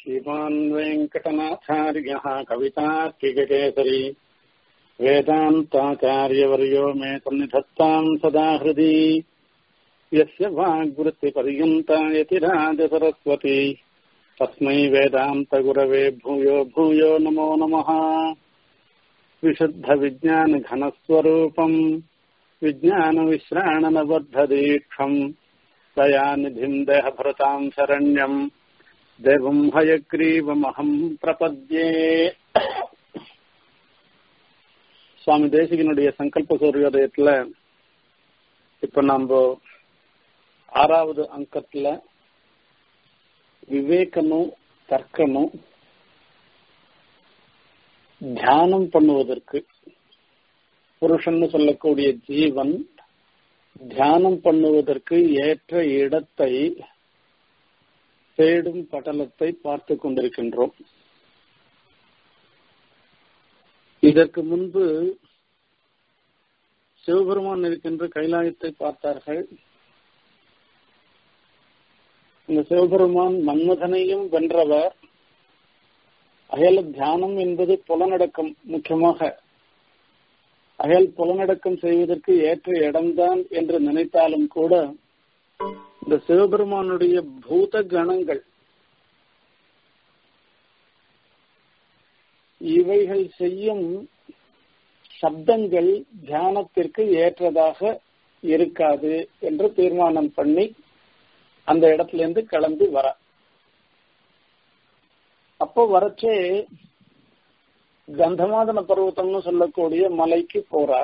श्रीमान् वेङ्कटनाथार्यः कवितार्किककेसरी वेदान्ताचार्यवर्यो मे सन्निधत्ताम् सदा हृदि यस्य वाग्वृत्तिपर्यन्ता यतिराजसरस्वती तस्मै वेदान्तगुरवे भूयो भूयो नमो नमः विशुद्धविज्ञानघनस्वरूपम् विज्ञानविश्राणनबद्धदीक्षम् दयानिधिम् देहभृताम् शरण्यम् தேவம் ஹயக்ரீவமகம் பிரபத்யே சுவாமி தேசிகனுடைய சங்கல்ப சூரியோதயத்துல இப்ப நம்ம ஆறாவது அங்கத்துல விவேகனும் தர்க்கனும் தியானம் பண்ணுவதற்கு புருஷன் சொல்லக்கூடிய ஜீவன் தியானம் பண்ணுவதற்கு ஏற்ற இடத்தை தேடும் படலத்தை பார்த்து கொண்டிருக்கின்றோம் இதற்கு முன்பு சிவபெருமான் இருக்கின்ற கைலாயத்தை பார்த்தார்கள் இந்த சிவபெருமான் மன்மதனையும் வென்றவர் அயல் தியானம் என்பது புலனடக்கம் முக்கியமாக அயல் புலனடக்கம் செய்வதற்கு ஏற்ற இடம்தான் என்று நினைத்தாலும் கூட இந்த சிவபெருமானுடைய பூத கணங்கள் இவைகள் செய்யும் சப்தங்கள் தியானத்திற்கு ஏற்றதாக இருக்காது என்று தீர்மானம் பண்ணி அந்த இடத்துல இருந்து கிளம்பி வர அப்போ வரச்சே கந்தமாதன பர்வத்தம்னு சொல்லக்கூடிய மலைக்கு போறா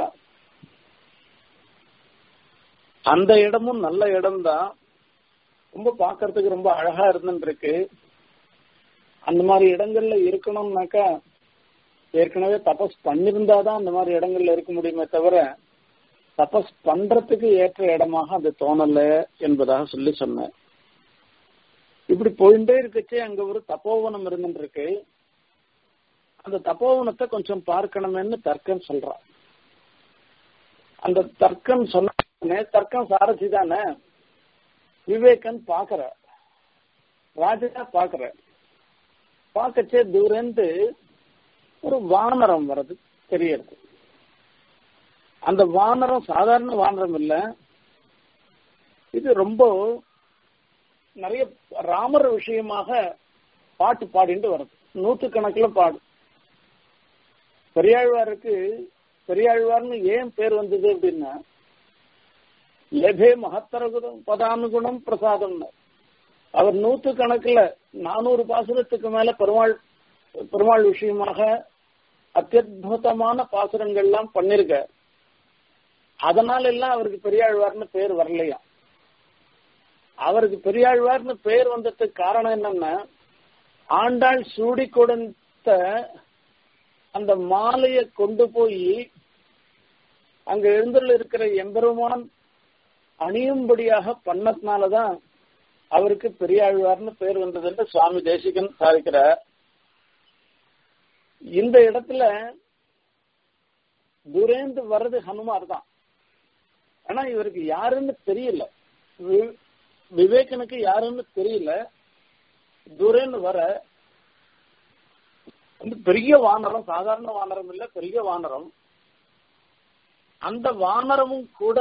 அந்த இடமும் நல்ல இடம்தான் ரொம்ப பாக்குறதுக்கு ரொம்ப அழகா இருந்துருக்கு அந்த மாதிரி இடங்கள்ல இருக்கணும்னாக்கா ஏற்கனவே தபஸ் பண்ணிருந்தாதான் அந்த மாதிரி இடங்கள்ல இருக்க முடியுமே தவிர தபஸ் பண்றதுக்கு ஏற்ற இடமாக அது தோணல என்பதாக சொல்லி சொன்னேன் இப்படி போயிட்டே இருக்கச்சே அங்க ஒரு தப்போவனம் இருந்துருக்கு அந்த தப்போவனத்தை கொஞ்சம் பார்க்கணுமேன்னு தர்க்கம் சொல்றான் அந்த தர்க்கம் சொன்ன தர்க்கம் சாரதி தானே விவேகன் பாக்குற ராஜா பாக்குற பார்க்கச்சே தூரந்து ஒரு வானரம் வர்றது தெரியறது அந்த வானரம் சாதாரண வானரம் இல்ல இது ரொம்ப நிறைய ராமர் விஷயமாக பாட்டு பாடிட்டு வருது நூத்து கணக்கில் பாடு பெரியாழ்வாருக்கு பெரியாழ்வார்னு ஏன் பேர் வந்தது அப்படின்னா லெபே மகத்தர குணம் பதானுகுணம் பிரசாதம்னு அவர் நூத்து கணக்குல நானூறு பாசுரத்துக்கு மேல பெருமாள் பெருமாள் விஷயமாக அத்தியுதமான பாசுரங்கள்லாம் பண்ணிருக்க அதனால எல்லாம் அவருக்கு பெரியாழ்வார்னு பேர் வரலையா அவருக்கு பெரியாழ்வார்னு பேர் வந்ததுக்கு காரணம் என்னன்னா ஆண்டாள் சூடி கொடுத்த அந்த மாலையை கொண்டு போய் அங்க எழுந்துள்ள இருக்கிற எம்பெருமான் அணியும்படியாக பண்ணதுனாலதான் அவருக்கு பெரியாழ்வார்னு பேர் வந்தது என்று சுவாமி தேசிகன் சாதிக்கிறார் இந்த இடத்துல துரேந்து வர்றது ஹனுமார் தான் ஆனா இவருக்கு யாருன்னு தெரியல விவேகனுக்கு யாருன்னு தெரியல துரேன்னு வர பெரிய வானரம் சாதாரண வானரம் இல்ல பெரிய வானரம் அந்த வானரமும் கூட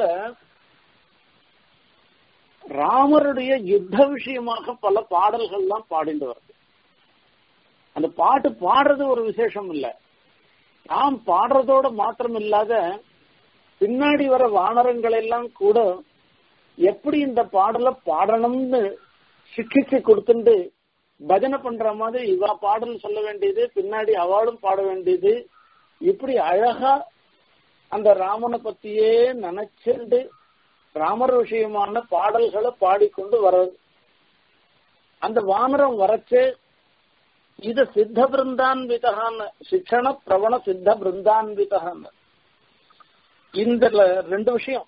ராமருடைய யுத்த விஷயமாக பல பாடல்கள்லாம் பாடிட்டு வருது அந்த பாட்டு பாடுறது ஒரு விசேஷம் இல்ல நாம் பாடுறதோட மாத்திரம் இல்லாத பின்னாடி வர வானரங்கள் எல்லாம் கூட எப்படி இந்த பாடலை பாடணும்னு சிக்கிச்சு கொடுத்துட்டு பஜனை பண்ற மாதிரி இவா பாடல் சொல்ல வேண்டியது பின்னாடி அவளும் பாட வேண்டியது இப்படி அழகா அந்த ராமனை பத்தியே நினைச்சுண்டு ராமர் விஷயமான பாடல்களை பாடிக்கொண்டு வர்றது அந்த வானரம் வரச்சு இது சித்த பிருந்தான்விதகான்னு சிக்ஷண பிரவண சித்த பிருந்தான்விதகான்னு இந்த ரெண்டு விஷயம்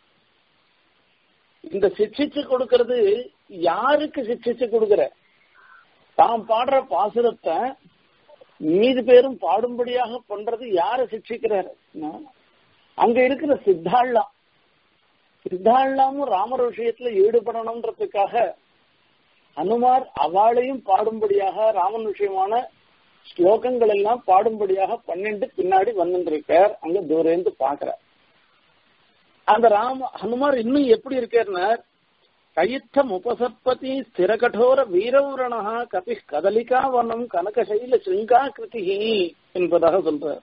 இந்த சிக்ஷிச்சு கொடுக்கறது யாருக்கு சிக்ஷிச்சு கொடுக்கற தாம் பாடுற பாசுரத்தை மீது பேரும் பாடும்படியாக பண்றது யார சிக்ஷிக்கிறாரு அங்க இருக்கிற சித்தாள்லாம் சித்தாள்லாமும் ராமர் விஷயத்துல ஈடுபடணும்ன்றதுக்காக ஹனுமார் அவளையும் பாடும்படியாக ராமன் விஷயமான ஸ்லோகங்கள் எல்லாம் பாடும்படியாக பன்னெண்டு பின்னாடி வந்துருக்கார் அங்க தூரேந்து பாக்குறார் அந்த ராம ஹனுமார் இன்னும் எப்படி இருக்காருன்னா கயிற்றம் உபசற்பதி ஸ்திர கடோர வீரவுரணா கபி கதலிகா வனம் கனகசைல சிங்கா கிருதி என்பதாக சொல்றார்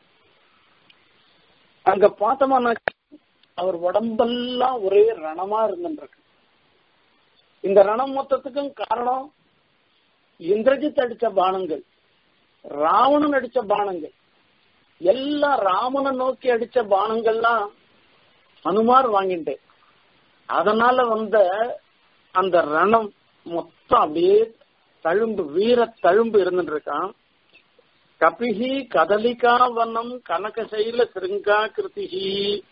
அங்க பார்த்தோம்னா அவர் உடம்பெல்லாம் ஒரே ரணமா இருந்துருக்கு இந்த ரணம் மொத்தத்துக்கும் காரணம் இந்திரஜித் அடிச்ச பானங்கள் ராவணன் அடிச்ச பானங்கள் எல்லாம் ராமனை நோக்கி அடிச்ச பானங்கள்லாம் ஹனுமார் வாங்கிட்டு அதனால வந்த அந்த ரணம் மொத்தம் அப்படியே தழும்பு வீர தழும்பு இருந்துட்டு இருக்கான் கபிஹி கதலிகா வனம் கனகசைல சிருங்கா கிருதிஹி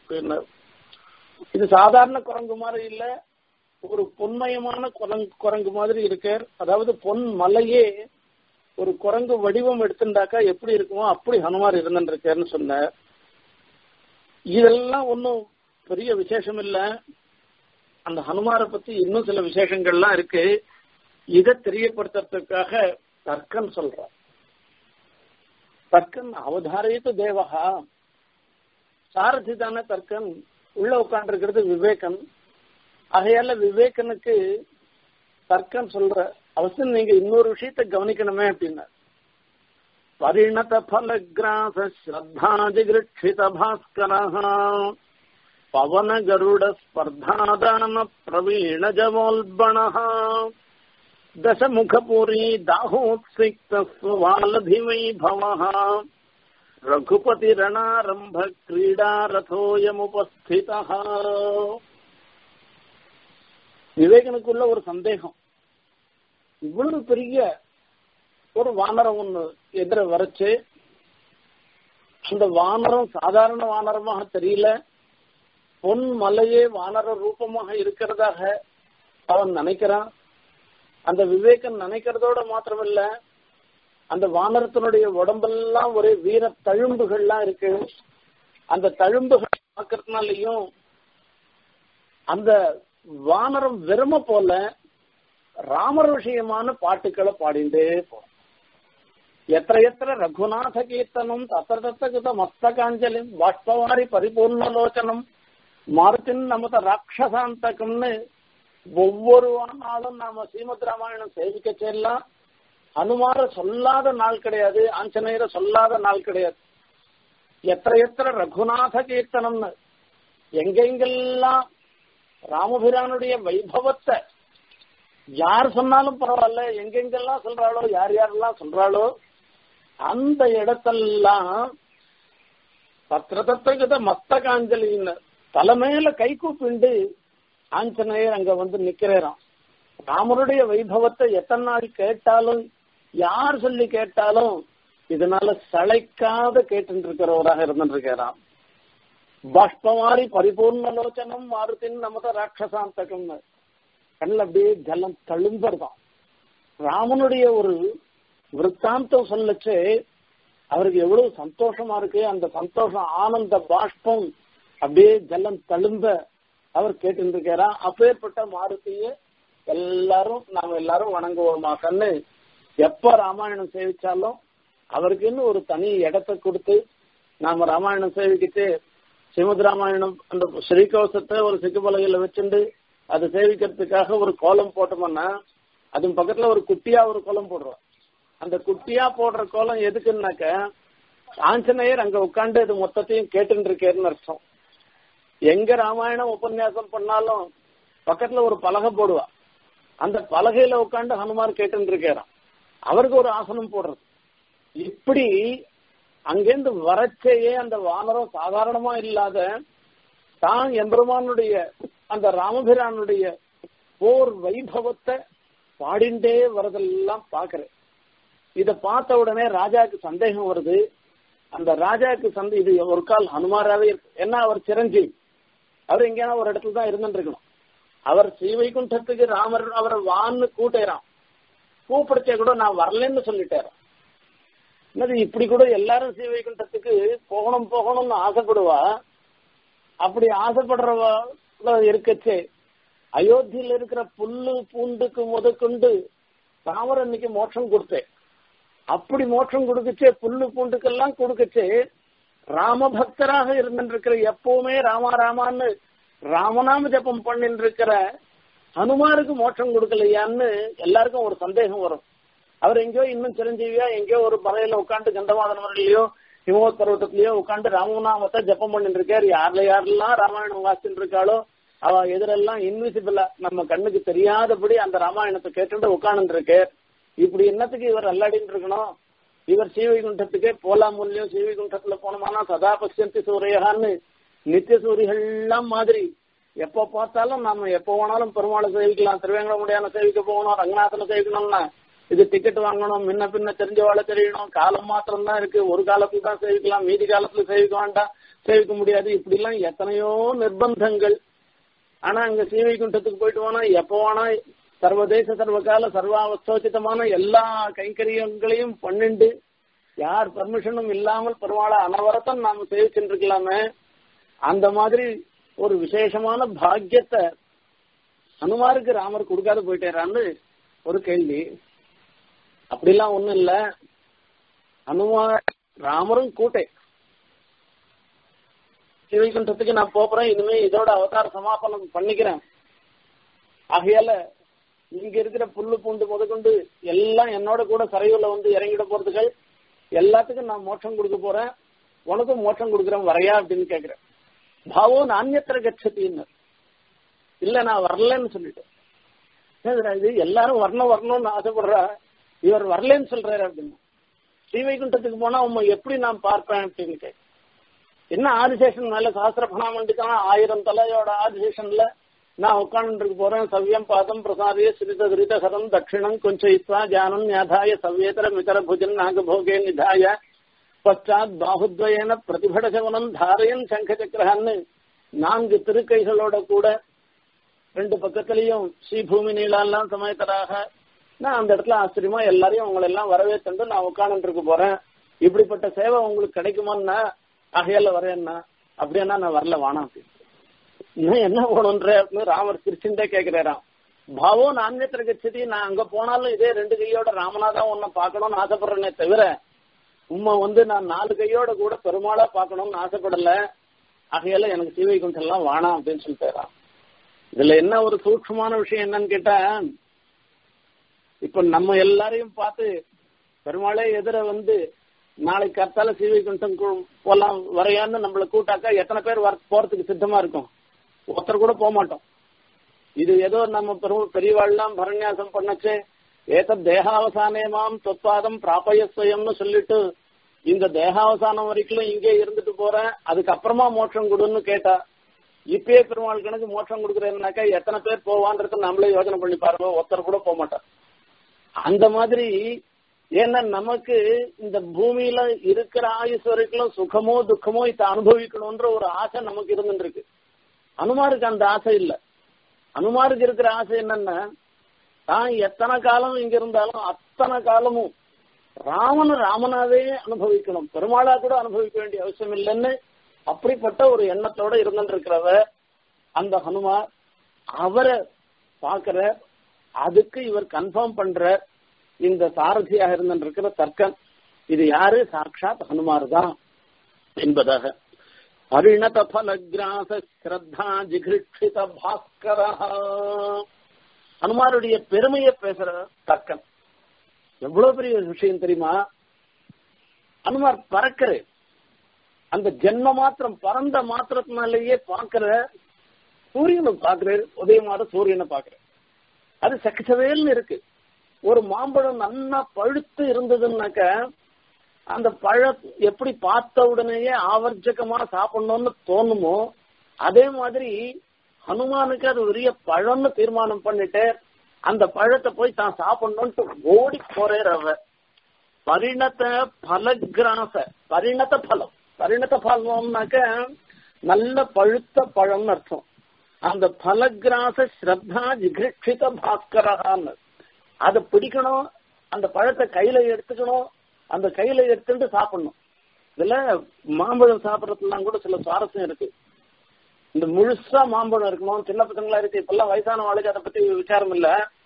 இது சாதாரண குரங்கு மாதிரி இல்ல ஒரு பொன்மயமான குரங்கு குரங்கு மாதிரி இருக்கார் அதாவது பொன் மலையே ஒரு குரங்கு வடிவம் எடுத்துட்டாக்கா எப்படி இருக்குமோ அப்படி ஹனுமார் இருந்துட்டு இருக்காருன்னு சொன்னார் இதெல்லாம் ஒன்றும் பெரிய விசேஷம் இல்ல அந்த ஹனுமாரை பத்தி இன்னும் சில விசேஷங்கள்லாம் இருக்கு இதை தெரியப்படுத்துறதுக்காக தர்க்கன் சொல்றார் தர்க்கன் அவதாரயித்து தேவகா சாரதி தானே தர்க்கன் உள்ள உட்காந்துருக்கிறது விவேகன் ஆகையால விவேகனுக்கு தர்க்கன் சொல்ற அவசியம் நீங்க இன்னொரு விஷயத்த கவனிக்கணுமே அப்படின்னா பரிணத பலகிராச ஸ்ரத்தா ஜிகிருட்சித பாஸ்கரஹ பவன கருட ஸ்பர்தாதான பிரவீண ஜவோல்பணः दशमुखपुरी दाहोत्सिक्तस्वालधिवैभवः रघुपतिरणारम्भ क्रीडारथोऽयमुपस्थितः விவேகனுக்குள்ள ஒரு சந்தேகம் இவ்வளவு பெரிய ஒரு வானரம் ஒண்ணு எதிர வரைச்சு அந்த வானரம் சாதாரண வானரமாக தெரியல பொன் மலையே வானர ரூபமாக இருக்கிறதாக அவன் நினைக்கிறான் அந்த விவேகன் நினைக்கிறதோட மாத்திரமில்ல அந்த வானரத்தினுடைய உடம்பெல்லாம் ஒரே வீர தழும்புகள்லாம் இருக்கு அந்த தழும்புகள் பார்க்கறதுனாலையும் அந்த வானரம் வெறும போல ராமர் விஷயமான பாட்டுக்களை பாடிண்டே போறோம் எத்த எத்த ரகுநாத கீர்த்தனம் தத்திர தத்த கிருத மஸ்தகாஞ்சலி பாஷ்பவாரி பரிபூர்ணலோச்சனம் மாருத்தின் நமத ராட்சசாந்தகம்னு ஒவ்வொரு நாளும் நாம ஸ்ரீமத் ராமாயணம் சேவிக்க செல்லாம் அனுமார சொல்லாத நாள் கிடையாது ஆஞ்சநேயரை சொல்லாத நாள் கிடையாது எத்த எத்த ரகுநாத கீர்த்தனம்னு எங்கெங்கெல்லாம் ராமபிரானுடைய வைபவத்தை யார் சொன்னாலும் பரவாயில்ல எங்கெங்கெல்லாம் சொல்றாளோ யார் யாரெல்லாம் சொல்றாளோ அந்த இடத்தெல்லாம் தத்திர தத்திரகித மஸ்தகாஞ்சலின்னு தலைமையில கை கூப்பிண்டு ஆஞ்சநேயர் அங்க வந்து நிக்கிறாராம் ராமருடைய வைபவத்தை எத்தனை நாள் கேட்டாலும் யார் சொல்லி கேட்டாலும் இதனால சளைக்காத கேட்டு இருக்கிறவராக இருந்துருக்கிறாராம் பாஷ்பமாரி பரிபூர்ணலோச்சனம் மாருத்தின் நமத ராட்சசாந்தகம்னு கண்ணில் அப்படியே ஜலம் தழும்புறதாம் ராமனுடைய ஒரு விற்த்தாந்தம் சொல்லச்சு அவருக்கு எவ்வளவு சந்தோஷமா இருக்கு அந்த சந்தோஷம் ஆனந்த பாஷ்பம் அப்படியே ஜலம் தழும்ப அவர் கேட்டு இருக்காரா அப்பேற்பட்ட மாருத்திய எல்லாரும் நாம எல்லாரும் வணங்குவோமாக்கன்னு எப்ப ராமாயணம் சேவிச்சாலும் அவருக்குன்னு ஒரு தனி இடத்தை கொடுத்து நாம ராமாயணம் சேவிக்கிட்டு ஸ்ரீமத் ராமாயணம் அந்த ஸ்ரீகோசத்தை ஒரு சிக்குப்பலகையில வச்சுண்டு அதை சேவிக்கிறதுக்காக ஒரு கோலம் போட்டோம்னா அது பக்கத்துல ஒரு குட்டியா ஒரு கோலம் போடுறோம் அந்த குட்டியா போடுற கோலம் எதுக்குன்னாக்க ஆஞ்சநேயர் அங்க உட்காந்து இது மொத்தத்தையும் கேட்டு இருக்கேன்னு அர்த்தம் எங்க ராமாயணம் உபன்யாசம் பண்ணாலும் பக்கத்துல ஒரு பலகை போடுவா அந்த பலகையில உட்காந்து ஹனுமார் கேட்டு இருக்காராம் அவருக்கு ஒரு ஆசனம் போடுறது இப்படி அங்கேருந்து வரச்சேயே அந்த வானரம் சாதாரணமா இல்லாத தான் எம்பெருமானுடைய அந்த ராமபிரானுடைய போர் வைபவத்தை பாடிண்டே வரதெல்லாம் பாக்குறேன் இத பார்த்த உடனே ராஜாக்கு சந்தேகம் வருது அந்த ராஜாக்கு சந்தை இது ஒரு கால் ஹனுமாராவே இருக்கு ஏன்னா அவர் சிரஞ்சீவி அவர் எங்கேயான ஒரு இடத்துல தான் இருந்துட்டு இருக்கணும் அவர் ஸ்ரீவைகுண்டத்துக்கு ராமர் அவரை வான்னு கூட்டேறான் கூப்பிடுச்சே கூட நான் வரலன்னு சொல்லிட்டேன் என்னது இப்படி கூட எல்லாரும் ஸ்ரீவைகுண்டத்துக்கு போகணும் போகணும்னு ஆசைப்படுவா அப்படி ஆசைப்படுறவ இருக்கச்சே அயோத்தியில இருக்கிற புல்லு பூண்டுக்கு முதற்கொண்டு ராமர் அன்னைக்கு மோட்சம் கொடுத்தேன் அப்படி மோட்சம் கொடுக்கச்சு புல்லு பூண்டுக்கெல்லாம் கொடுக்கச்சு ராமபக்தராக இருந்திருக்கிற எப்பவுமே ராமா ராமான்னு ராமநாம ஜபம் பண்ணிட்டு இருக்கிற ஹனுமாருக்கு மோட்சம் கொடுக்கலையான்னு எல்லாருக்கும் ஒரு சந்தேகம் வரும் அவர் எங்கேயோ இன்னும் சிரஞ்சீவியா எங்கேயோ ஒரு மலையில உட்காந்து கந்தமாதனவர்களையோ ஹிமவத் பர்வத்தத்திலயோ உட்காந்து ராமநாமத்தை ஜப்பம் பண்ணிட்டு இருக்காரு யாருல யாரெல்லாம் ராமாயணம் வாசிச்சுட்டு இருக்காளோ அவ எதிரெல்லாம் இன்விசிபிளா நம்ம கண்ணுக்கு தெரியாதபடி அந்த ராமாயணத்தை கேட்டுட்டு உட்கார்ந்து இருக்கு இப்படி என்னத்துக்கு இவர் அல்லாடின்னு இருக்கணும் இவர் சீவைகுண்டத்துக்கே போலாம் மூலியம் சீவைகுண்டத்துல போனோமானா சதா பசியந்தி சூரியகான்னு நித்திய சூரியெல்லாம் மாதிரி எப்ப பார்த்தாலும் நம்ம எப்ப வேணாலும் பெருமாளை சேவிக்கலாம் திருவேங்கடமுடியான சேவிக்க போகணும் ரங்கநாதனை சேவிக்கணும்னா இது டிக்கெட் வாங்கணும் முன்ன பின்ன தெரிஞ்சவாள தெரியணும் காலம் மாத்திரம் தான் இருக்கு ஒரு காலத்துல தான் சேவிக்கலாம் மீதி காலத்துல சேவிக்க வேண்டாம் சேவிக்க முடியாது இப்படி எல்லாம் எத்தனையோ நிர்பந்தங்கள் ஆனா அங்க சீவைகுண்டத்துக்கு போயிட்டு போனா எப்ப வேணா சர்வதேச சர்வகால சர்வாவஸ்தோச்சிதமான எல்லா கைங்கரியங்களையும் பண்ணிண்டு யார் பர்மிஷனும் இல்லாமல் பெருமாளை அனவரத்தம் நாம சேவிச்சுட்டு இருக்கலாமே அந்த மாதிரி ஒரு விசேஷமான பாக்கியத்தை ஹனுமாருக்கு ராமர் கொடுக்காத போயிட்டேரான்னு ஒரு கேள்வி அப்படிலாம் ஒண்ணும் இல்ல ஹனுமார் ராமரும் கூட்டே சிவைகுண்டத்துக்கு நான் போறேன் இனிமே இதோட அவதார சமாபனம் பண்ணிக்கிறேன் ஆகையால இங்க இருக்கிற புல்லு பூண்டு முதற்கொண்டு எல்லாம் என்னோட கூட சரையூர்ல வந்து இறங்கிட போறதுகள் எல்லாத்துக்கும் நான் மோட்சம் கொடுக்க போறேன் உனக்கும் மோட்சம் கொடுக்குறேன் வரையா அப்படின்னு கேக்குறேன் பாவோ நானியத்திர கட்சத்தின்னு இல்ல நான் வரலன்னு சொல்லிட்டேன் என்னதுடா இது எல்லாரும் வரணும் வரணும்னு ஆசைப்படுறா இவர் வரலன்னு சொல்றாரு அப்படின்னு ஸ்ரீவைகுண்டத்துக்கு போனா உண்மை எப்படி நான் பார்ப்பேன் அப்படின்னு கேட்க என்ன ஆதிசேஷன் மேல சாஸ்திர பணாமண்டிக்கான ஆயிரம் தலையோட ஆதிசேஷன்ல நான் உட்கார்ந்து போறேன் சவ்யம் பாதம் பிரசாரிய ஸ்ரித துரித சதம் தட்சிணம் கொஞ்சயித்வா ஜானம் ஞாதாய சவ்யேதர மிதர புஜன் நாகபோகே நிதாய பச்சாத் பாகுத்வயன பிரதிபடசவனம் தாரையன் சங்க சக்கரஹான்னு நான்கு திருக்கைகளோட கூட ரெண்டு பக்கத்திலையும் ஸ்ரீபூமி நீளாலாம் சமயத்தராக நான் அந்த இடத்துல ஆச்சரியமா எல்லாரையும் உங்களை எல்லாம் வரவேற்று நான் உட்கார்ந்து இருக்க போறேன் இப்படிப்பட்ட சேவை உங்களுக்கு கிடைக்குமான்னா ஆகையால வரேன்னா அப்படின்னா நான் வரல வானா இன்னும் என்ன போகணுன்ற அப்படின்னு ராமர் சிரிச்சுட்டே கேக்குறாராம் பாவோ நான்யத்திர கட்சதி நான் அங்க போனாலும் இதே ரெண்டு கையோட ராமநாதா உன்னை பார்க்கணும்னு ஆசைப்படுறேனே தவிர உண்மை வந்து நான் நாலு கையோட கூட பெருமாளா பார்க்கணும்னு ஆசைப்படல ஆகையால எனக்கு சீவை குண்டெல்லாம் வாணாம் அப்படின்னு சொல்லிட்டாராம் இதுல என்ன ஒரு சூட்சமான விஷயம் என்னன்னு கேட்டா இப்ப நம்ம எல்லாரையும் பார்த்து பெருமாளே எதிர வந்து நாளைக்கு கத்தால சீவை குண்டம் போலாம் வரையான்னு நம்மள கூட்டாக்கா எத்தனை பேர் வர போறதுக்கு சித்தமா இருக்கும் ஒருத்தர் கூட போக மாட்டோம் இது ஏதோ நம்ம பெரியவாள்லாம் பரநியாசம் பண்ணச்சு ஏத்த தேகாவசானே மாம் தொத்பாதம் பிராபயஸ்வயம்னு சொல்லிட்டு இந்த தேகாவசானம் வரைக்கும் இங்கே இருந்துட்டு போறேன் அதுக்கப்புறமா மோட்சம் கொடுன்னு கேட்டா இப்பயே பெருமாள் கணக்கு மோட்சம் கொடுக்குறேன்னாக்கா எத்தனை பேர் போவான்றத நம்மளே யோசனை பண்ணி பாருங்க ஒருத்தர் கூட போக மாட்டார் அந்த மாதிரி ஏன்னா நமக்கு இந்த பூமியில இருக்கிற ஆயுஸ் வரைக்கும் சுகமோ துக்கமோ இதை அனுபவிக்கணும்ன்ற ஒரு ஆசை நமக்கு இருந்துருக்கு அனுமாருக்கு அந்த ஆசை இல்ல அனுமாருக்கு இருக்கிற ஆசை என்னன்னா தான் எத்தனை காலம் இங்க இருந்தாலும் அத்தனை காலமும் ராமன் ராமனாவே அனுபவிக்கணும் பெருமாளா கூட அனுபவிக்க வேண்டிய அவசியம் இல்லைன்னு அப்படிப்பட்ட ஒரு எண்ணத்தோட இருந்துருக்கிறவ அந்த ஹனுமார் அவரை பாக்குற அதுக்கு இவர் கன்ஃபார்ம் பண்ற இந்த சாரதியாக இருந்திருக்கிற தர்க்கம் இது யாரு சாட்சாத் ஹனுமார் தான் என்பதாக பரிணத பலகிராச ஸ்ரத்தா ஜிகிருட்சித பாஸ்கர ஹனுமாருடைய பெருமையை பேசுற தர்க்கம் எவ்வளவு பெரிய விஷயம் தெரியுமா ஹனுமார் பறக்கிற அந்த ஜென்ம மாத்திரம் பறந்த மாத்திரத்தினாலேயே பாக்குற சூரியனை பாக்குறாரு உதயமாற சூரியனை பாக்குற அது சக்கச்சவேல்னு இருக்கு ஒரு மாம்பழம் நல்லா பழுத்து இருந்ததுன்னாக்க அந்த பழம் எப்படி பார்த்த உடனேயே ஆவர்ஜகமா சாப்பிடணும்னு தோணுமோ அதே மாதிரி ஹனுமானுக்கு அது பெரிய பழம்னு தீர்மானம் பண்ணிட்டு அந்த பழத்தை போய் தான் சாப்பிடணும்ட்டு ஓடி போறேர் அவ பரிணத பலகிராச பரிணத பலம் பரிணத பலம்னாக்க நல்ல பழுத்த பழம்னு அர்த்தம் அந்த பலகிராச ஸ்ரத்தா ஜிகிருட்சித பாஸ்கரகான்னு அதை பிடிக்கணும் அந்த பழத்தை கையில எடுத்துக்கணும் அந்த கையில எடுத்துட்டு சாப்பிடணும் இதுல மாம்பழம் சாப்பிடறதுலாம் கூட சில சுவாரஸ்யம் இருக்கு இந்த முழுசா மாம்பழம் இருக்கணும் சின்ன பசங்களா இருக்கு இப்பெல்லாம் வயசான வாழ்க்கை அதை பத்தி விசாரம் இல்ல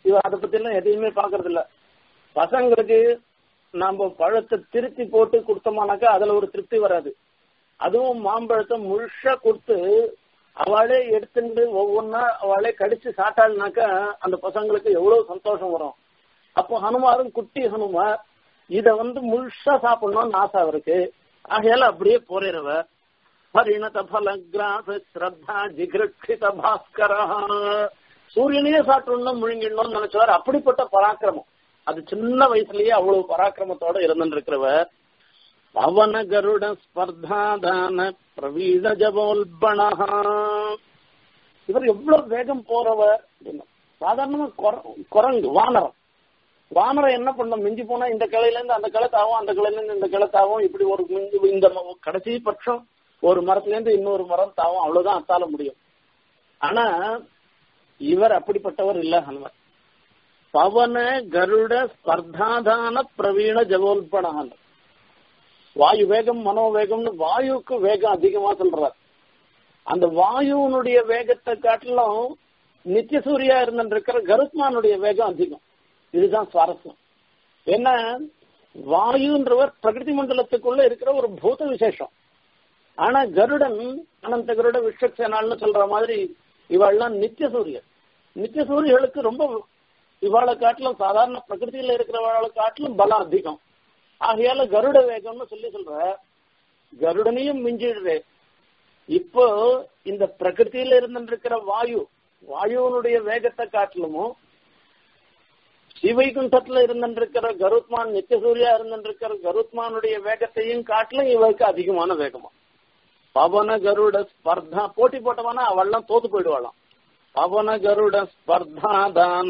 இவ அதை பத்தி எல்லாம் எதையுமே பாக்குறது இல்ல பசங்களுக்கு நாம பழத்தை திருத்தி போட்டு கொடுத்தோமானாக்கா அதுல ஒரு திருப்தி வராது அதுவும் மாம்பழத்தை முழுசா கொடுத்து அவளே எடுத்துட்டு ஒவ்வொன்னா அவளே கடிச்சு சாட்டாள்னாக்கா அந்த பசங்களுக்கு எவ்வளவு சந்தோஷம் வரும் அப்போ ஹனுமாரும் குட்டி ஹனுமார் இத வந்து முழுசா சாப்பிடணும்னு ஆசை அவருக்கு ஆகையால அப்படியே போறவ பரிணத பலகிராச ஸ்ரத்தா ஜிகிருட்சித பாஸ்கரா சூரியனையே சாப்பிடணும் முழுங்கிடணும்னு நினைச்சவர் அப்படிப்பட்ட பராக்கிரமம் அது சின்ன வயசுலயே அவ்வளவு பராக்கிரமத்தோட இருந்துட்டு இருக்கிறவர் பவன கருட ஸ்பர்தாதான பிரவீத ஜபோல்பணா இவர் எவ்வளவு வேகம் போறவர் சாதாரணமா குரங்கு வானரம் வானரம் என்ன பண்ணும் மிஞ்சி போனா இந்த கிளையில இருந்து அந்த கிளத்தாவும் அந்த கிளையில இருந்து இந்த கிளத்தாவும் இப்படி ஒரு மிஞ்சி இந்த கடைசி பட்சம் ஒரு மரத்துல இருந்து இன்னொரு மரம் தாவும் அவ்வளவுதான் அத்தால முடியும் ஆனா இவர் அப்படிப்பட்டவர் இல்ல ஹனுமன் பவன கருட ஸ்பர்தாதான பிரவீண ஜவோல்பணான் வாயு வேகம் மனோவேகம்னு வாயுக்கு வேகம் அதிகமா சொல்றார் அந்த வாயுனுடைய வேகத்தை காட்டிலும் நித்திய சூரியா இருந்திருக்கிற கருத்மானுடைய வேகம் அதிகம் இதுதான் சுவாரஸ்யம் என்ன வாயுன்றவர் பிரகிருதி மண்டலத்துக்குள்ள இருக்கிற ஒரு பூத விசேஷம் ஆனா கருடன் அனந்த கருட விஸ்வக்சேனால்னு சொல்ற மாதிரி இவாள்லாம் நித்திய சூரியன் நித்திய சூரியர்களுக்கு ரொம்ப இவாளை காட்டிலும் சாதாரண பிரகிருதியில இருக்கிறவளை காட்டிலும் பலம் அதிகம் ஆகையால கருட வேகம்னு சொல்லி சொல்ற கருடனையும் மிஞ்சிடுறே இப்போ இந்த பிரகிருதியில இருந்திருக்கிற வாயு வாயுவனுடைய வேகத்தை காட்டிலுமோ சிவைகுண்டத்துல இருந்திருக்கிற கருத்மான் நித்தியசூரியா இருந்திருக்கிற கருத்மானுடைய வேகத்தையும் காட்டிலும் இவருக்கு அதிகமான வேகமா பவன கருட ஸ்பர்தா போட்டி போட்டவனா அவள்லாம் தோத்து போயிடுவாளாம் பவன கருட ஸ்பர்தாதான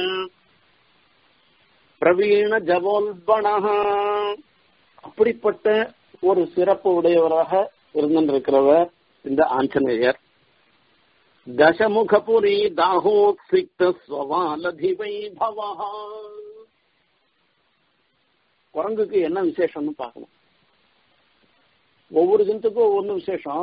பிரவீண ஜவோல்பணா அப்படிப்பட்ட ஒரு சிறப்பு உடையவராக இருந்திருக்கிறவர் இந்த ஆஞ்சநேயர் தசமுகபுரி தாகோத்சிக்த ஸ்வவாலதி வைபவா குரங்குக்கு என்ன விசேஷம்னு பார்க்கணும் ஒவ்வொரு ஜந்துக்கும் ஒவ்வொன்று விசேஷம்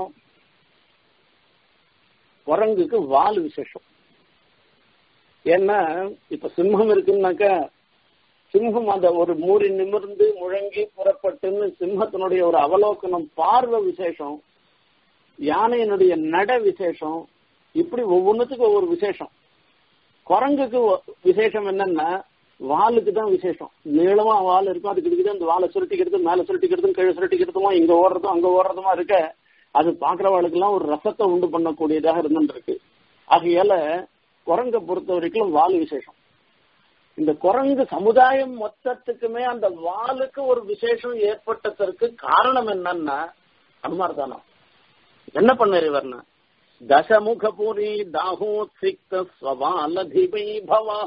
குரங்குக்கு வால் விசேஷம் ஏன்னா இப்ப சிம்மம் இருக்குன்னாக்க சிம்மம் அந்த ஒரு மூறி நிமிர்ந்து முழங்கி புறப்பட்டுன்னு சிம்மத்தினுடைய ஒரு அவலோகனம் பார்வை விசேஷம் யானையினுடைய நட விசேஷம் இப்படி ஒவ்வொன்றுத்துக்கும் ஒவ்வொரு விசேஷம் குரங்குக்கு விசேஷம் என்னன்னா வாலுக்கு தான் விசேஷம் நீளமா வால் இருக்கும் அதுக்கு இருக்குது அந்த வாழை சுருட்டிக்கிறது மேல சுருட்டிக்கிறதும் கீழே சுருட்டிக்கிறதுமா இங்க ஓடுறதும் அங்க ஓடுறதுமா இருக்க அது பாக்குறவாளுக்கு எல்லாம் ஒரு ரசத்தை உண்டு பண்ணக்கூடியதாக இருந்துருக்கு ஆகையால குரங்கை பொறுத்த வரைக்கும் வால் விசேஷம் இந்த குரங்கு சமுதாயம் மொத்தத்துக்குமே அந்த வாலுக்கு ஒரு விசேஷம் ஏற்பட்டதற்கு காரணம் என்னன்னா அனுமார் தானா என்ன பண்ணாரு இவர்னா தசமுகபுரி தாகோத்சிக்த ஸ்வபாலதிபை பவா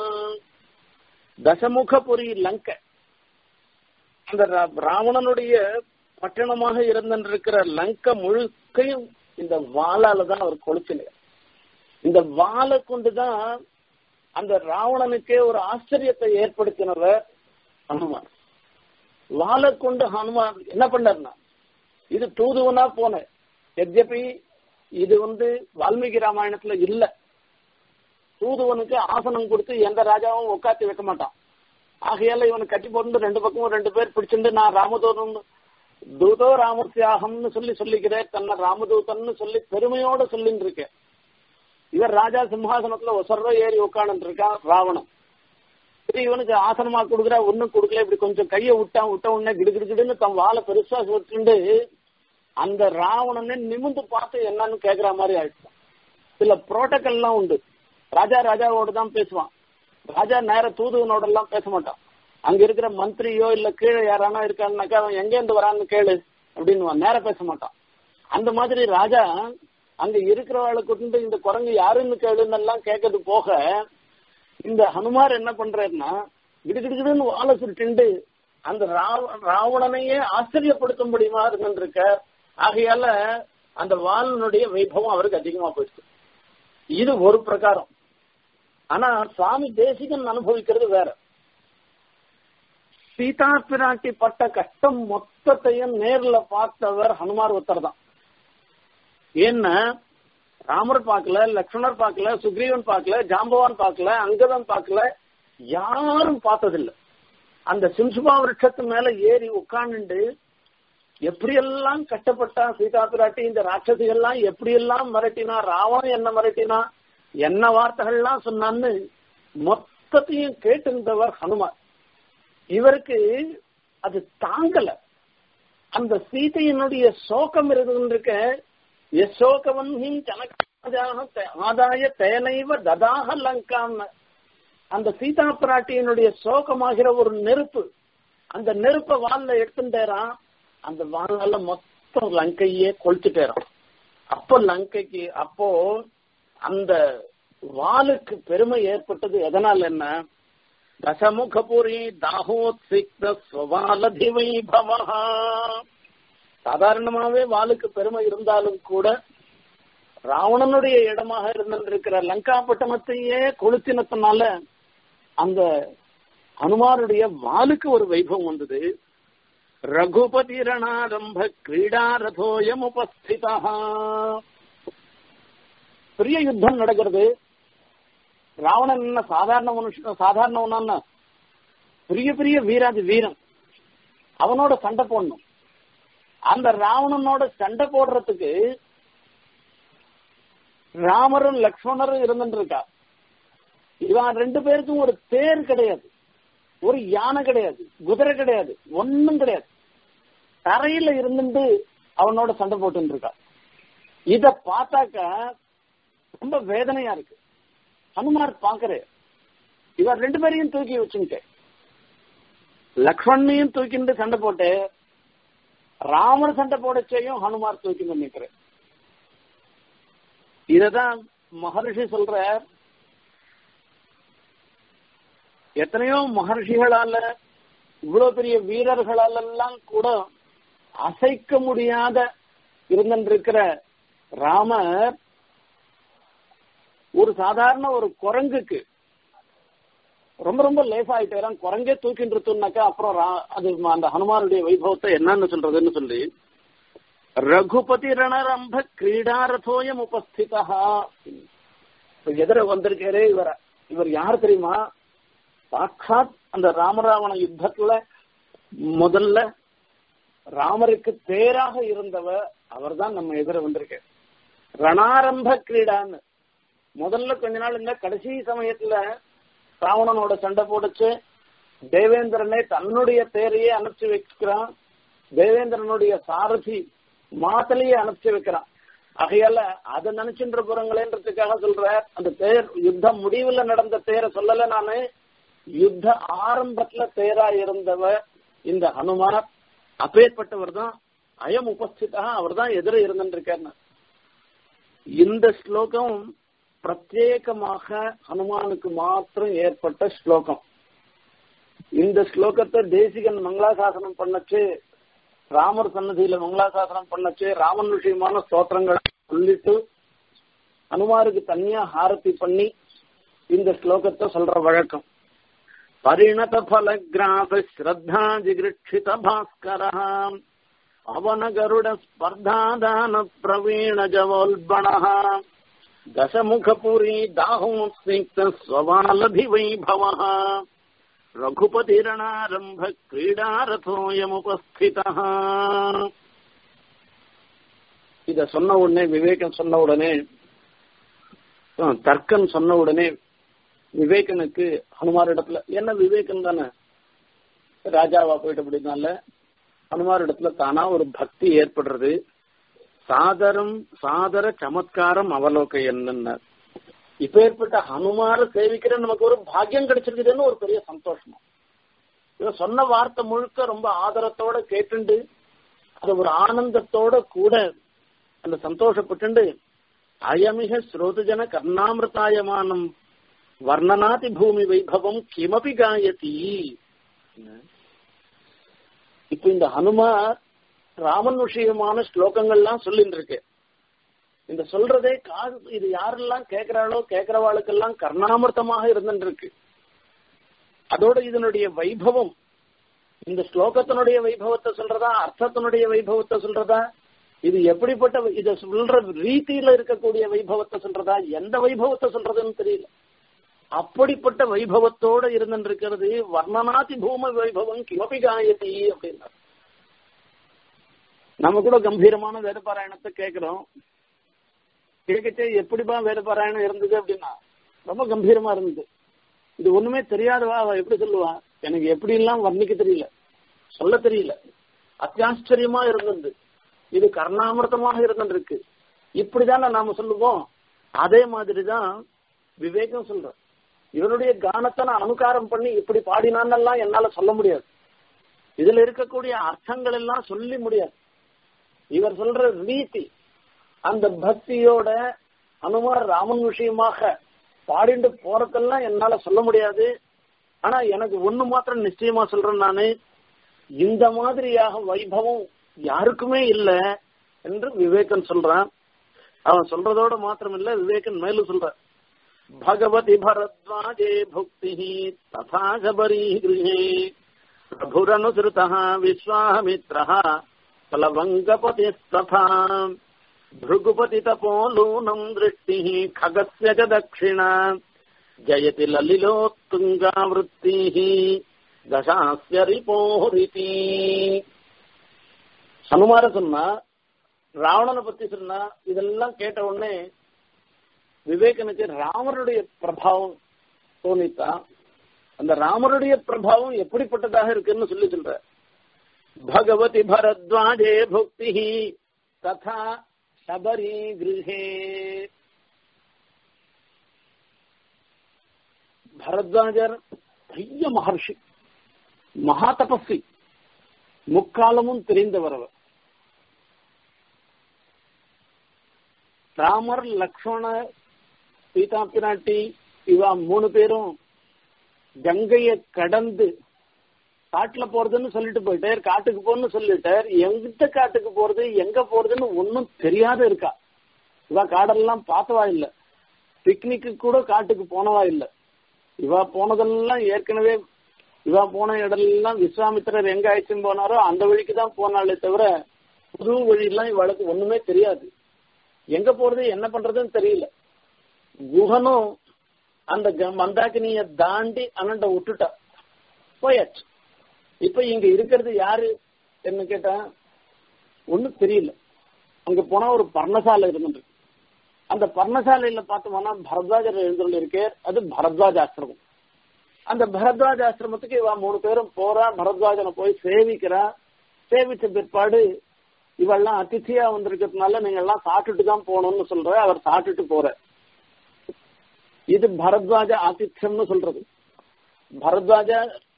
தசமுகபுரி லங்க அந்த ராவணனுடைய பட்டணமாக இருந்திருக்கிற லங்க முழுக்கையும் இந்த வாளால தான் அவர் கொளுத்தினார் இந்த வாளை கொண்டுதான் அந்த ராவணனுக்கே ஒரு ஆச்சரியத்தை ஏற்படுத்தினவர் ஹனுமான் வாளை கொண்டு ஹனுமான் என்ன பண்ணார்னா இது தூதுவனா போன எத்யபி இது வந்து வால்மீகி ராமாயணத்துல இல்ல தூதுவனுக்கு ஆசனம் கொடுத்து எந்த ராஜாவும் உட்காத்தி வைக்க மாட்டான் ஆகையால இவனை கட்டி போட்டு ரெண்டு பக்கமும் ரெண்டு பேர் பிடிச்சிட்டு நான் ராமதூதன் தூதோ ராமத்தியாகம்னு சொல்லி சொல்லிக்கிறேன் தன்னை ராமதூதன்னு சொல்லி பெருமையோட சொல்லிட்டு இருக்கேன் இவர் ராஜா சிம்ஹாசனத்துல ஒசர்வ ஏறி உட்காந்து இருக்கான் ராவணன் சரி இவனுக்கு ஆசனமா கொடுக்குறா ஒன்னும் கொடுக்கல இப்படி கொஞ்சம் கையை விட்டான் விட்ட உடனே கிடுகிடுன்னு தன் வாழை பெருசா விட்டுண்டு அந்த ராவணனை நிமிந்து பார்த்து என்னன்னு கேக்குற மாதிரி ஆயிடுச்சு சில புரோட்டோக்கால் எல்லாம் உண்டு ராஜா ராஜாவோட தான் பேசுவான் ராஜா நேர தூதுவனோட எல்லாம் பேச மாட்டான் அங்க இருக்கிற மந்திரியோ இல்ல கீழே யாரானா இருக்கான்னாக்கா அவன் எங்க இருந்து வரான்னு கேளு அப்படின்னு நேர பேச மாட்டான் அந்த மாதிரி ராஜா அங்க இருக்கிறவளை கொண்டு இந்த குரங்கு யாருன்னு கேளுன்னு எல்லாம் கேட்கறது போக இந்த ஹனுமார் என்ன பண்றாருன்னா கிடுகிடுகிடுன்னு வாழை சுருட்டிண்டு அந்த ராவணனையே ஆச்சரியப்படுத்தும்படிமா இருந்திருக்க ஆகையால அந்த வாலனுடைய வைபவம் அவருக்கு அதிகமா போயிடுச்சு இது ஒரு பிரகாரம் ஆனா சுவாமி தேசிகன் அனுபவிக்கிறது வேற சீதா பிராட்டி பட்ட கஷ்டம் மொத்தத்தையும் நேர்ல பார்த்தவர் ஹனுமார் ஒருத்தர் தான் ஏன்னா ராமர் பார்க்கல லக்ஷ்மணர் பார்க்கல சுக்ரீவன் பார்க்கல ஜாம்பவான் பார்க்கல அங்கதன் பார்க்கல யாரும் பார்த்ததில்லை அந்த சிம்சுபா விருட்சத்து மேல ஏறி உட்கார்ந்துட்டு எப்படியெல்லாம் கட்டப்பட்டா சீதா பிராட்டி இந்த ராட்சசிகள்லாம் எப்படியெல்லாம் மிரட்டினா ராவணன் என்ன மிரட்டினா என்ன வார்த்தைகள்லாம் சொன்னான்னு மொத்தத்தையும் கேட்டிருந்தவர் ஹனுமான் இவருக்கு அது தாங்கல அந்த சீதையினுடைய சோகம் இருக்க எசோகவன்ஹி ஜனக ஆதாய தேனைவ ததாக லங்கான்னு அந்த சீதா பிராட்டியினுடைய சோகமாகிற ஒரு நெருப்பு அந்த நெருப்பை வால்ல எடுத்துட்டேறான் அந்த வானால மொத்தம் லங்கையே கொளுத்துட்டேறான் அப்போ லங்கைக்கு அப்போ அந்த வாளுக்கு பெருமை ஏற்பட்டது எதனால் என்ன தசமுகபுரி தாகோத்சிக்த சுவாலதி வைபவா சாதாரணமாவே வாளுக்கு பெருமை இருந்தாலும் கூட ராவணனுடைய இடமாக இருந்திருக்கிற லங்கா பட்டணத்தையே கொளுத்தினத்தினால அந்த ஹனுமாருடைய வாளுக்கு ஒரு வைபவம் வந்தது ரகுபதி ரணாரம்ப கிரீடா ரதோயம் உபஸ்திதா பெரிய யுத்தம் நடக்கிறது ராவணன் என்ன சாதாரண மனுஷன் சாதாரணவனா பெரிய பெரிய வீராதி வீரன் அவனோட சண்டை போடணும் அந்த ராவணனோட சண்டை போடுறதுக்கு ராமரும் லக்ஷ்மணரும் இருந்துட்டு இருக்கா இவன் ரெண்டு பேருக்கும் ஒரு தேர் கிடையாது ஒரு யானை கிடையாது குதிரை கிடையாது ஒன்னும் கிடையாது தரையில இருந்துட்டு அவனோட சண்டை போட்டு இருக்கா இத பார்த்தாக்க ரொம்ப வேதனையா இருக்கு ஹனுமார் பாக்குறேன் இவர் ரெண்டு பேரையும் தூக்கி வச்சுக்கிட்டேன் லக்ஷ்மணையும் தூக்கிட்டு சண்டை போட்டு ராமர் சண்டை போடச்சையும் ஹனுமார் தூக்கி நினைக்கிறேன் இததான் மகர்ஷி சொல்ற எத்தனையோ மகர்ஷிகளால இவ்வளவு பெரிய வீரர்களால எல்லாம் கூட அசைக்க முடியாத இருந்திருக்கிற ராமர் ஒரு சாதாரண ஒரு குரங்குக்கு ரொம்ப ரொம்ப லேசாயிட்டேன் குரங்கே தூக்கின்றதுனாக்கா அப்புறம் அது அந்த ஹனுமானுடைய வைபவத்தை என்னன்னு சொல்றதுன்னு சொல்லி ரகுபதி ரணரம்ப கிரீடாரதோயம் உபஸ்திதா எதிர வந்திருக்காரே இவர் இவர் யார் தெரியுமா சாட்சாத் அந்த ராமராவண யுத்தத்துல முதல்ல ராமருக்கு பேராக இருந்தவர் அவர் தான் நம்ம எதிர வந்திருக்க ரணாரம்ப கிரீடான்னு முதல்ல கொஞ்ச நாள் இல்ல கடைசி சமயத்துல ராவணனோட சண்டை போடுச்சு தேவேந்திரனே தன்னுடைய தேரையே அனுப்பிச்சு வைக்கிறான் தேவேந்திரனுடைய சாரதி மாத்தலையே அனுப்பிச்சு வைக்கிறான் ஆகையால அதை நினைச்சுன்ற போறங்களேன்றதுக்காக சொல்ற அந்த தேர் யுத்தம் முடிவுல நடந்த தேரை சொல்லல நானு யுத்த ஆரம்பத்துல தேரா இருந்தவ இந்த ஹனுமார் அப்பேற்பட்டவர் தான் அயம் உபஸ்திதா அவர் தான் எதிர இருந்துருக்காரு இந்த ஸ்லோகம் பிரத்யேகமாக ஹனுமானுக்கு மாத்திரம் ஏற்பட்ட ஸ்லோகம் இந்த ஸ்லோகத்தை தேசிகன் மங்களாசாசனம் பண்ணச்சு ராமர் சன்னதியில மங்களாசாசனம் பண்ணச்சு ராமன் விஷயமான ஸ்தோத்திரங்களை சொல்லிட்டு ஹனுமாருக்கு தனியா ஹாரத்தி பண்ணி இந்த ஸ்லோகத்தை சொல்ற வழக்கம் परिणत फल ग्रास श्रद्धा जिगृक्षित भास्कर अवन गरुड स्पर्धादान प्रवीण जवोल्बण दशमुखपुरी दाहोत्सिक्त स्ववालभिवैभव रघुपतिरणारम्भ क्रीडारथोऽयमुपस्थितः இத சொன்ன உடனே விவேகம் சொன்ன உடனே தர்க்கன் சொன்ன உடனே விவேகனுக்கு ஹனுமார் இடத்துல என்ன விவேகம் தானே ராஜாவா போயிட்டு அப்படினால ஹனுமார் இடத்துல தானா ஒரு பக்தி ஏற்படுறது சாதரம் சாதர சமத்காரம் அவலோக என்ன இப்ப ஏற்பட்ட ஹனுமார சேவிக்கிற நமக்கு ஒரு பாக்கியம் கிடைச்சிருக்குதுன்னு ஒரு பெரிய சந்தோஷமா இவன் சொன்ன வார்த்தை முழுக்க ரொம்ப ஆதரத்தோட கேட்டுண்டு அது ஒரு ஆனந்தத்தோட கூட அந்த சந்தோஷப்பட்டு அயமிக ஸ்ரோதுஜன கர்ணாமிருதாயமானம் வர்ணனாதி பூமி வைபவம் கிமபி காயதி இப்ப இந்த ஹனுமார் ராமன் விஷயமான ஸ்லோகங்கள்லாம் சொல்லிட்டு இருக்கு இந்த சொல்றதே காது இது யாரெல்லாம் கேட்கிறாளோ கேட்கிறவாளுக்கெல்லாம் கர்ணாமிர்தமாக இருந்துட்டு இருக்கு அதோட இதனுடைய வைபவம் இந்த ஸ்லோகத்தினுடைய வைபவத்தை சொல்றதா அர்த்தத்தினுடைய வைபவத்தை சொல்றதா இது எப்படிப்பட்ட இத சொல்ற ரீதியில இருக்கக்கூடிய வைபவத்தை சொல்றதா எந்த வைபவத்தை சொல்றதுன்னு தெரியல அப்படிப்பட்ட வைபவத்தோட இருந்திருக்கிறது வர்ணனாதி பூம வைபவம் கிமபி காயதி அப்படின்னா நம்ம கூட கம்பீரமான வேதபாராயணத்தை கேட்கிறோம் கேட்கச்சே எப்படிப்பா வேதபாராயணம் இருந்தது அப்படின்னா ரொம்ப கம்பீரமா இருந்தது இது ஒண்ணுமே தெரியாதவா அவ எப்படி சொல்லுவா எனக்கு எப்படி எல்லாம் வர்ணிக்க தெரியல சொல்ல தெரியல அத்தியாச்சரியமா இருந்தது இது கர்ணாமிரதமாக இருந்திருக்கு இப்படிதானே நாம சொல்லுவோம் அதே மாதிரிதான் விவேகம் சொல்ற இவனுடைய கானத்தை நான் அனுகாரம் பண்ணி இப்படி பாடினான்னெல்லாம் என்னால சொல்ல முடியாது இதுல இருக்கக்கூடிய அர்த்தங்கள் எல்லாம் சொல்லி முடியாது இவர் சொல்ற ரீதி அந்த பக்தியோட அனுமார் ராமன் விஷயமாக பாடிண்டு போறதெல்லாம் என்னால சொல்ல முடியாது ஆனா எனக்கு ஒண்ணு மாத்திரம் நிச்சயமா சொல்றேன் நானு இந்த மாதிரியாக வைபவம் யாருக்குமே இல்ல என்று விவேகன் சொல்றான் அவன் சொல்றதோட மாத்திரம் இல்ல விவேகன் மேலும் சொல்ற பகவதி பரத்வாஜே புக்தி ததா சபரி கிருஹே பிரபுரனுசிருதா விஸ்வாமித்ரः प्लवङ्गपतिस्तथा भृगुपति तपोलूनम् दृष्टिः खगस्य च दक्षिणा जयति ललिलोत्तुङ्गावृत्तिः தசாஸ்ய ரிபோரிதி ஹனுமார சொன்னா ராவணனை பத்தி சொன்னா இதெல்லாம் கேட்ட உடனே விவேகனுக்கு ராமருடைய பிரபாவம் தோணித்தான் அந்த ராமருடைய பிரபாவம் எப்படிப்பட்டதாக இருக்குன்னு சொல்லி சொல்ற भगवति भरद्वाजे भुक्तिः तथा शबरी गृहे பரத்வாஜர் பெரிய மகர்ஷி மகா தபஸ்வி முக்காலமும் தெரிந்தவர் அவர் ராமர் லக்ஷ்மண சீதா பிராட்டி இவா மூணு பேரும் கங்கைய கடந்து காட்டுல போறதுன்னு சொல்லிட்டு போயிட்டார் காட்டுக்கு போறன்னு சொல்லிட்டார் எங்கிட்ட காட்டுக்கு போறது எங்க போறதுன்னு ஒன்னும் தெரியாத இருக்கா இவ காடெல்லாம் பார்த்தவா இல்ல பிக்னிக்கு கூட காட்டுக்கு போனவா இல்ல இவா போனதெல்லாம் ஏற்கனவே இவா போன இடம்லாம் விஸ்வாமித்திரர் எங்க ஆயிடுச்சுன்னு போனாரோ அந்த வழிக்கு தான் போனாலே தவிர புது வழியெல்லாம் இவளுக்கு ஒண்ணுமே தெரியாது எங்க போறது என்ன பண்றதுன்னு தெரியல குஹனும் அந்த மந்தாக்கினிய தாண்டி அண்ணண்ட விட்டுட்டா போயாச்சு இப்ப இங்க இருக்கிறது யாரு என்ன கேட்டா ஒண்ணும் தெரியல அங்க போனா ஒரு பர்ணசாலை இருந்துட்டு அந்த பர்ணசாலையில பார்த்தோம்னா பரத்வாஜர் எழுந்துள்ள இருக்கே அது பரத்வாஜ் ஆசிரமம் அந்த பரத்வாஜ் ஆசிரமத்துக்கு இவ மூணு பேரும் போறா பரத்வாஜனை போய் சேவிக்கிறா சேவிச்ச பிற்பாடு இவெல்லாம் அதிர்ச்சியா வந்திருக்கிறதுனால நீங்க எல்லாம் சாப்பிட்டுட்டு தான் போகணும்னு சொல்ற அவர் சாப்பிட்டுட்டு போற இது பரத்வாஜ ஆதித்யம்னு சொல்றது பரத்வாஜ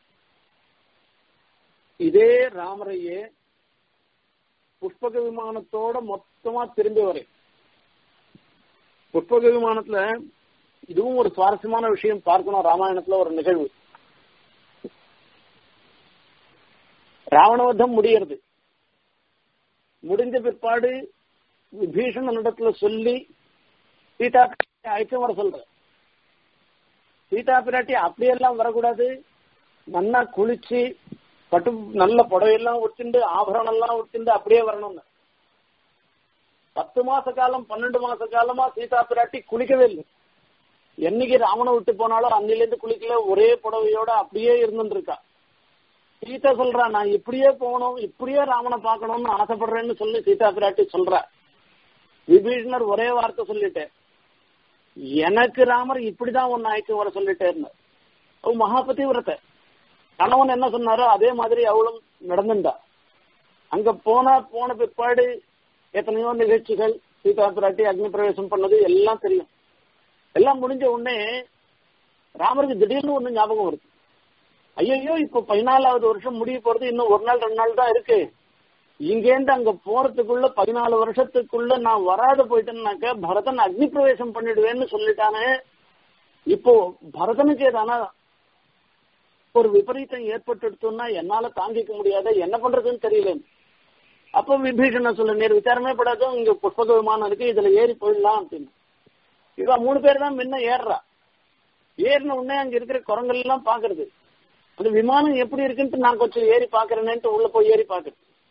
இதே ராமரையே புஷ்பக விமானத்தோட மொத்தமா திரும்பி வரை புஷ்பக விமானத்துல இதுவும் ஒரு சுவாரஸ்யமான விஷயம் பார்க்கணும் ராமாயணத்துல ஒரு நிகழ்வு ராவணவதம் முடியறது முடிஞ்ச பிற்பாடு விபீஷணனிடத்துல சொல்லி சீதா அழைச்சும் வர சொல்ற சீதா பிராட்டி அப்படியெல்லாம் வரக்கூடாது நன்னா குளிச்சு பட்டு நல்ல புடவையெல்லாம் உடுத்திண்டு ஆபரணம் எல்லாம் உடுத்திண்டு அப்படியே வரணும்னு பத்து மாச காலம் பன்னெண்டு மாச காலமா சீதா பிராட்டி குளிக்கவே இல்லை என்னைக்கு ராவண விட்டு போனாலும் அன்னிலேருந்து குளிக்கல ஒரே புடவையோட அப்படியே இருந்துட்டு இருக்கா சீதா சொல்றா நான் இப்படியே போகணும் இப்படியே ராவணை பார்க்கணும்னு ஆசைப்படுறேன்னு சொல்லி சீதா பிராட்டி சொல்றா விபீஷணர் ஒரே வார்த்தை சொல்லிட்டேன் எனக்கு ராமர் இப்படிதான் ஒன்னு ஆய்க்கு வர சொல்லிட்டேன்னு அவ மகாபதி விரத்தை கணவன் என்ன சொன்னாரோ அதே மாதிரி அவளும் நடந்துட்டா அங்க போனா போன பிற்பாடு எத்தனையோ நிகழ்ச்சிகள் சீதா பிராட்டி அக்னி பிரவேசம் பண்ணது எல்லாம் தெரியும் எல்லாம் முடிஞ்ச உடனே ராமருக்கு திடீர்னு ஒண்ணு ஞாபகம் வருது ஐயோ இப்ப பதினாலாவது வருஷம் முடிய போறது இன்னும் ஒரு நாள் ரெண்டு நாள் தான் இருக்கு இங்கேருந்து அங்க போறதுக்குள்ள பதினாலு வருஷத்துக்குள்ள நான் வராத போயிட்டேன்னாக்க பரதன் அக்னி பிரவேசம் பண்ணிடுவேன்னு சொல்லிட்டானே இப்போ பரதனுக்கு ஏதானா ஒரு விபரீதம் ஏற்பட்டுடுத்தோம்னா என்னால தாங்கிக்க முடியாத என்ன பண்றதுன்னு தெரியல அப்ப விபீஷண சொல்ல நேர் விசாரமே படாதோ இங்க புஷ்பக விமானம் இருக்கு இதுல ஏறி போயிடலாம் அப்படின்னு இவ மூணு பேர் தான் முன்ன ஏறுறா ஏறின உடனே அங்க இருக்கிற குரங்கள் எல்லாம் பாக்குறது அந்த விமானம் எப்படி இருக்குன்ட்டு நான் கொஞ்சம் ஏறி பாக்குறேன்ட்டு உள்ள போய் ஏறி பாக்குறது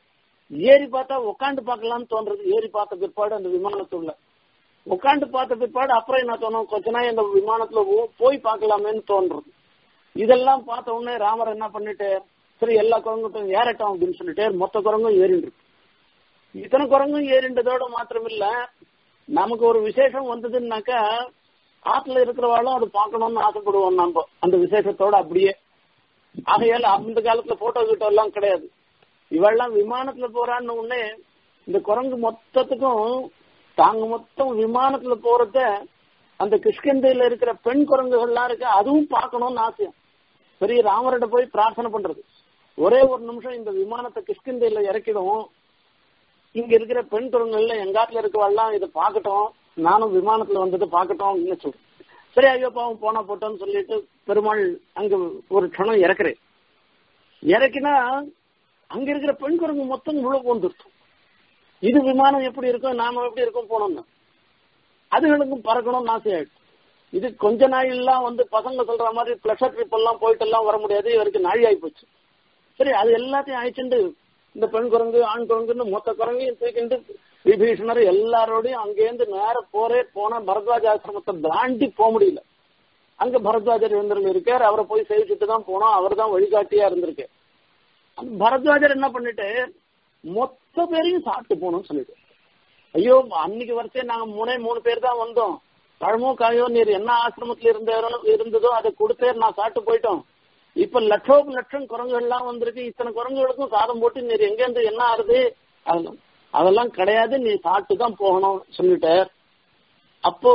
ஏறி பார்த்தா உட்காந்து பார்க்கலாம்னு தோன்றது ஏறி பார்த்த பிற்பாடு அந்த விமானத்துள்ள உட்காந்து பார்த்த பிற்பாடு அப்புறம் என்ன தோணும் கொஞ்ச நாள் இந்த விமானத்துல ஓ- போய் பார்க்கலாமேன்னு தோன்றது இதெல்லாம் பார்த்த உடனே ராமர் என்ன பண்ணிட்டு சரி எல்லா குரங்கும் ஏறட்டும் அப்படின்னு சொல்லிட்டு மொத்த குரங்கும் ஏறிட்டு இருக்கு. இத்தனை குரங்கும் ஏறின்றதோட மாத்திரம் இல்ல நமக்கு ஒரு விசேஷம் வந்ததுன்னாக்கா ஆத்துல இருக்கிறவாளும் அது பார்க்கணும்னு ஆசைப்படுவோம் நம்ம அந்த விசேஷத்தோட அப்படியே ஆகையால அந்த காலத்துல போட்டோ கிட்டோ எல்லாம் கிடையாது இவெல்லாம் விமானத்துல போறான்னு உடனே இந்த குரங்கு மொத்தத்துக்கும் தாங்க மொத்தம் விமானத்துல போறத அந்த கிருஷ்ணந்தையில இருக்கிற பெண் குரங்குகள்லாம் இருக்கு அதுவும் பார்க்கணும்னு ஆசையம் பெரிய ராமர்கிட்ட போய் பிரார்த்தனை பண்றது ஒரே ஒரு நிமிஷம் இந்த விமானத்தை கிருஷ்ணந்தையில இறக்கிடும் இங்க இருக்கிற பெண் குரங்குகள்ல எங்காத்துல இருக்கவாள்லாம் இதை பார்க்கட்டும் நானும் விமானத்துல வந்தது பார்க்கட்டும் அப்படின்னு சொல்றேன் சரி ஐயோ பாவம் போனா போட்டோம்னு சொல்லிட்டு பெருமாள் அங்க ஒரு க்ஷணம் இறக்குறேன் இறக்கினா அங்க இருக்கிற பெண் குரங்கு மொத்தம் உள்ள போந்துருக்கும் இது விமானம் எப்படி இருக்கும் நாம எப்படி இருக்கும் போனோம்னா அதுகளுக்கும் பறக்கணும்னு ஆசையாயிடுச்சு இது கொஞ்ச நாளெல்லாம் வந்து பசங்க சொல்ற மாதிரி பிளஷர் ட்ரிப் எல்லாம் போயிட்டு எல்லாம் வர முடியாது இவருக்கு நாழி ஆகி போச்சு சரி அது எல்லாத்தையும் அழைச்சிட்டு இந்த பெண் குரங்கு ஆண் குரங்குன்னு மொத்த குரங்கையும் தூக்கிட்டு விபீஷணர் எல்லாரோடையும் அங்கேருந்து நேர போரே போனா பரத்வாஜ ஆசிரமத்தை தாண்டி போக முடியல அங்க பரத்வாஜர் இருந்திருந்து இருக்கார் அவரை போய் சேவிச்சுட்டு தான் போனோம் அவர் தான் வழிகாட்டியா இருந்திருக்கு அந்த பரத்வாஜர் என்ன பண்ணிட்டு மொத்த பேரையும் சாப்பிட்டு போகணும்னு சொல்லிட்டு ஐயோ அன்னைக்கு வரைச்சே நாங்க மூணே மூணு பேர் தான் வந்தோம் பழமோ காயோ நீர் என்ன ஆசிரமத்துல இருந்தாரோ இருந்ததோ அதை கொடுத்தே நான் சாப்பிட்டு போயிட்டோம் இப்ப லட்சோப லட்சம் குரங்குகள் எல்லாம் வந்திருக்கு இத்தனை குரங்குகளுக்கும் சாதம் போட்டு நீர் எங்க இருந்து என்ன ஆறுது அதெல்லாம் அதெல்லாம் கிடையாது நீ சாப்பிட்டு தான் போகணும் சொல்லிட்டார் அப்போ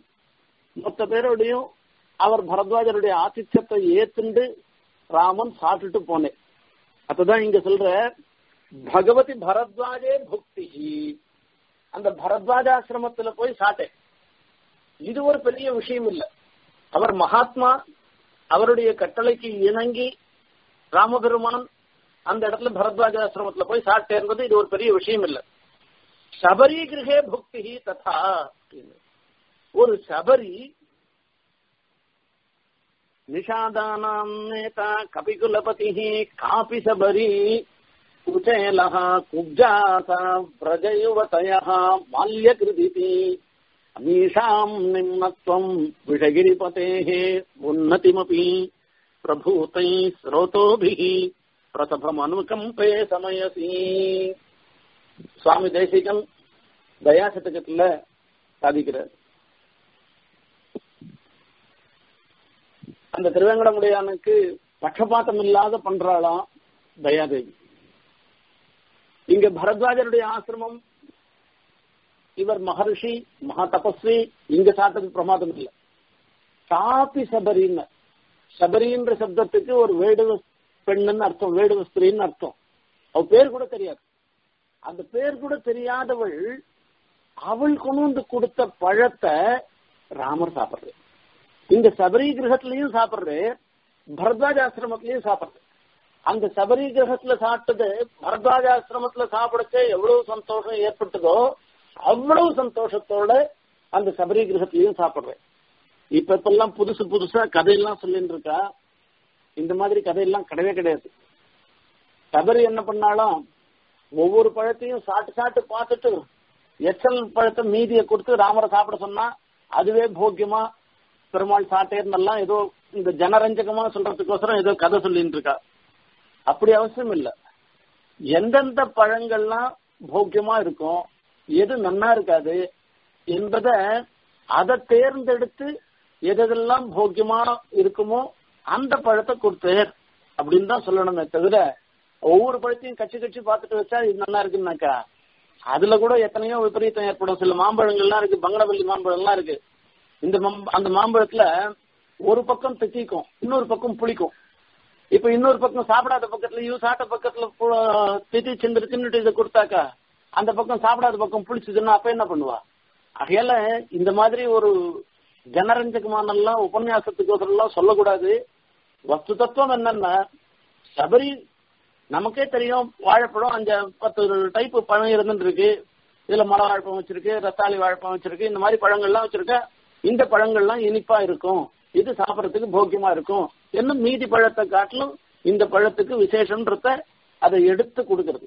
மொத்த பேரோடையும் அவர் பரத்வாஜருடைய ஆதித்யத்தை ஏத்துண்டு ராமன் சாப்பிட்டுட்டு போனேன் அப்பதான் இங்க சொல்ற பகவதி பரத்வாஜே புக்தி அந்த பரத்வாஜாசிரமத்துல போய் சாட்டேன் இது ஒரு பெரிய விஷயம் இல்ல அவர் மகாத்மா அவருடைய கட்டளைக்கு இணங்கி ராமபெருமான் அந்த இடத்துல பரத்வாஜாசிரமத்துல போய் சாட்டேன்றது இது ஒரு பெரிய விஷயம் இல்ல சபரி கிரகே புக்தி ததா அப்படின்னு. ஒரு சபரி நிஷாதானாம் நேதா கபிகுலபதி காபி சபரி कुचेलः कुब्जासा व्रजयुवतयः माल्यकृदिति अमीषाम् निम्नत्वम् विषगिरिपतेः उन्नतिमपि प्रभूतैः स्रोतोभिः प्रसभमनुकम्पे समयसी சுவாமி தேசிகன் தயாசதகத்துல சாதிக்கிறார் அந்த திருவேங்கடமுடையானுக்கு பட்சபாத்தம் இல்லாத பண்றாளாம் தயாதேவி இங்க பரத்வாஜருடைய ஆசிரமம் இவர் மகர்ஷி மகா தபஸ்வி இங்க சாட்டது பிரமாதம் இல்ல காப்பி சபரின்னு சபரின்ற சப்தத்துக்கு ஒரு வேடுவ பெண்ணுன்னு அர்த்தம் வேடுவ ஸ்திரீன்னு அர்த்தம் அவ பேர் கூட தெரியாது அந்த பேர் கூட தெரியாதவள் அவள் கொண்டு வந்து கொடுத்த பழத்தை ராமர் சாப்பிடுறது இந்த சபரி கிரகத்திலையும் சாப்பிடுறது பரத்வாஜ ஆசிரமத்திலையும் சாப்பிடுறது அந்த சபரி கிரகத்துல சாப்பிட்டது பரத்வாஜ ஆசிரமத்துல சாப்பிடச்சே எவ்வளவு சந்தோஷம் ஏற்பட்டதோ அவ்வளவு சந்தோஷத்தோட அந்த சபரி கிரகத்திலையும் சாப்பிடுறேன் இப்ப இப்பெல்லாம் புதுசு புதுசா கதையெல்லாம் சொல்லிட்டு இருக்கா இந்த மாதிரி கதையெல்லாம் கிடையவே கிடையாது சபரி என்ன பண்ணாலும் ஒவ்வொரு பழத்தையும் சாட்டு சாட்டு பார்த்துட்டு எச்சல் பழத்தை மீதியை கொடுத்து ராமரை சாப்பிட சொன்னா அதுவே போக்கியமா பெருமாள் சாட்டேர்னெல்லாம் ஏதோ இந்த ஜனரஞ்சகமா சொல்றதுக்கோசரம் ஏதோ கதை சொல்லிட்டு இருக்கா அப்படி அவசியம் இல்ல எந்தெந்த பழங்கள்லாம் போக்கியமா இருக்கும் எது நன்னா இருக்காது என்பத அதை தேர்ந்தெடுத்து எதெல்லாம் போக்கியமா இருக்குமோ அந்த பழத்தை கொடுத்தேர் அப்படின்னு தான் சொல்லணுமே தவிர ஒவ்வொரு பழத்தையும் கட்சி கட்சி பார்த்துட்டு வச்சா இது நல்லா இருக்குன்னாக்கா அதுல கூட எத்தனையோ விபரீதம் ஏற்படும் சில மாம்பழங்கள்லாம் இருக்கு பங்கடவல்லி மாம்பழம்லாம் இருக்கு இந்த மம்- அந்த மாம்பழத்துல ஒரு பக்கம் திட்டிக்கும் இன்னொரு பக்கம் புளிக்கும் இப்ப இன்னொரு பக்கம் சாப்பிடாத பக்கத்துல இவ சாப்பிட்ட பக்கத்துல பு- திட்டி சிந்து தின்னுட்டு இதை கொடுத்தாக்கா அந்த பக்கம் சாப்பிடாத பக்கம் புளிச்சுதுன்னா அப்ப என்ன பண்ணுவா ஆகையால இந்த மாதிரி ஒரு ஜனரஞ்சகமானெல்லாம் உபன்யாசத்துக்கு எல்லாம் சொல்லக்கூடாது வஸ்து தத்துவம் என்னன்னா சபரி நமக்கே தெரியும் வாழைப்பழம் அஞ்சு பத்து டைப் பழம் இருந்துட்டு இருக்கு இதுல மலை வாழைப்பழம் வச்சிருக்கு ரத்தாளி வாழைப்பழம் வச்சிருக்கு இந்த மாதிரி பழங்கள்லாம் வச்சிருக்க இந்த பழங்கள்லாம் இனிப்பா இருக்கும் இது சாப்பிடறதுக்கு போக்கியமா இருக்கும் இன்னும் மீதி பழத்தை காட்டிலும் இந்த பழத்துக்கு விசேஷம்ன்றத அதை எடுத்து கொடுக்கறது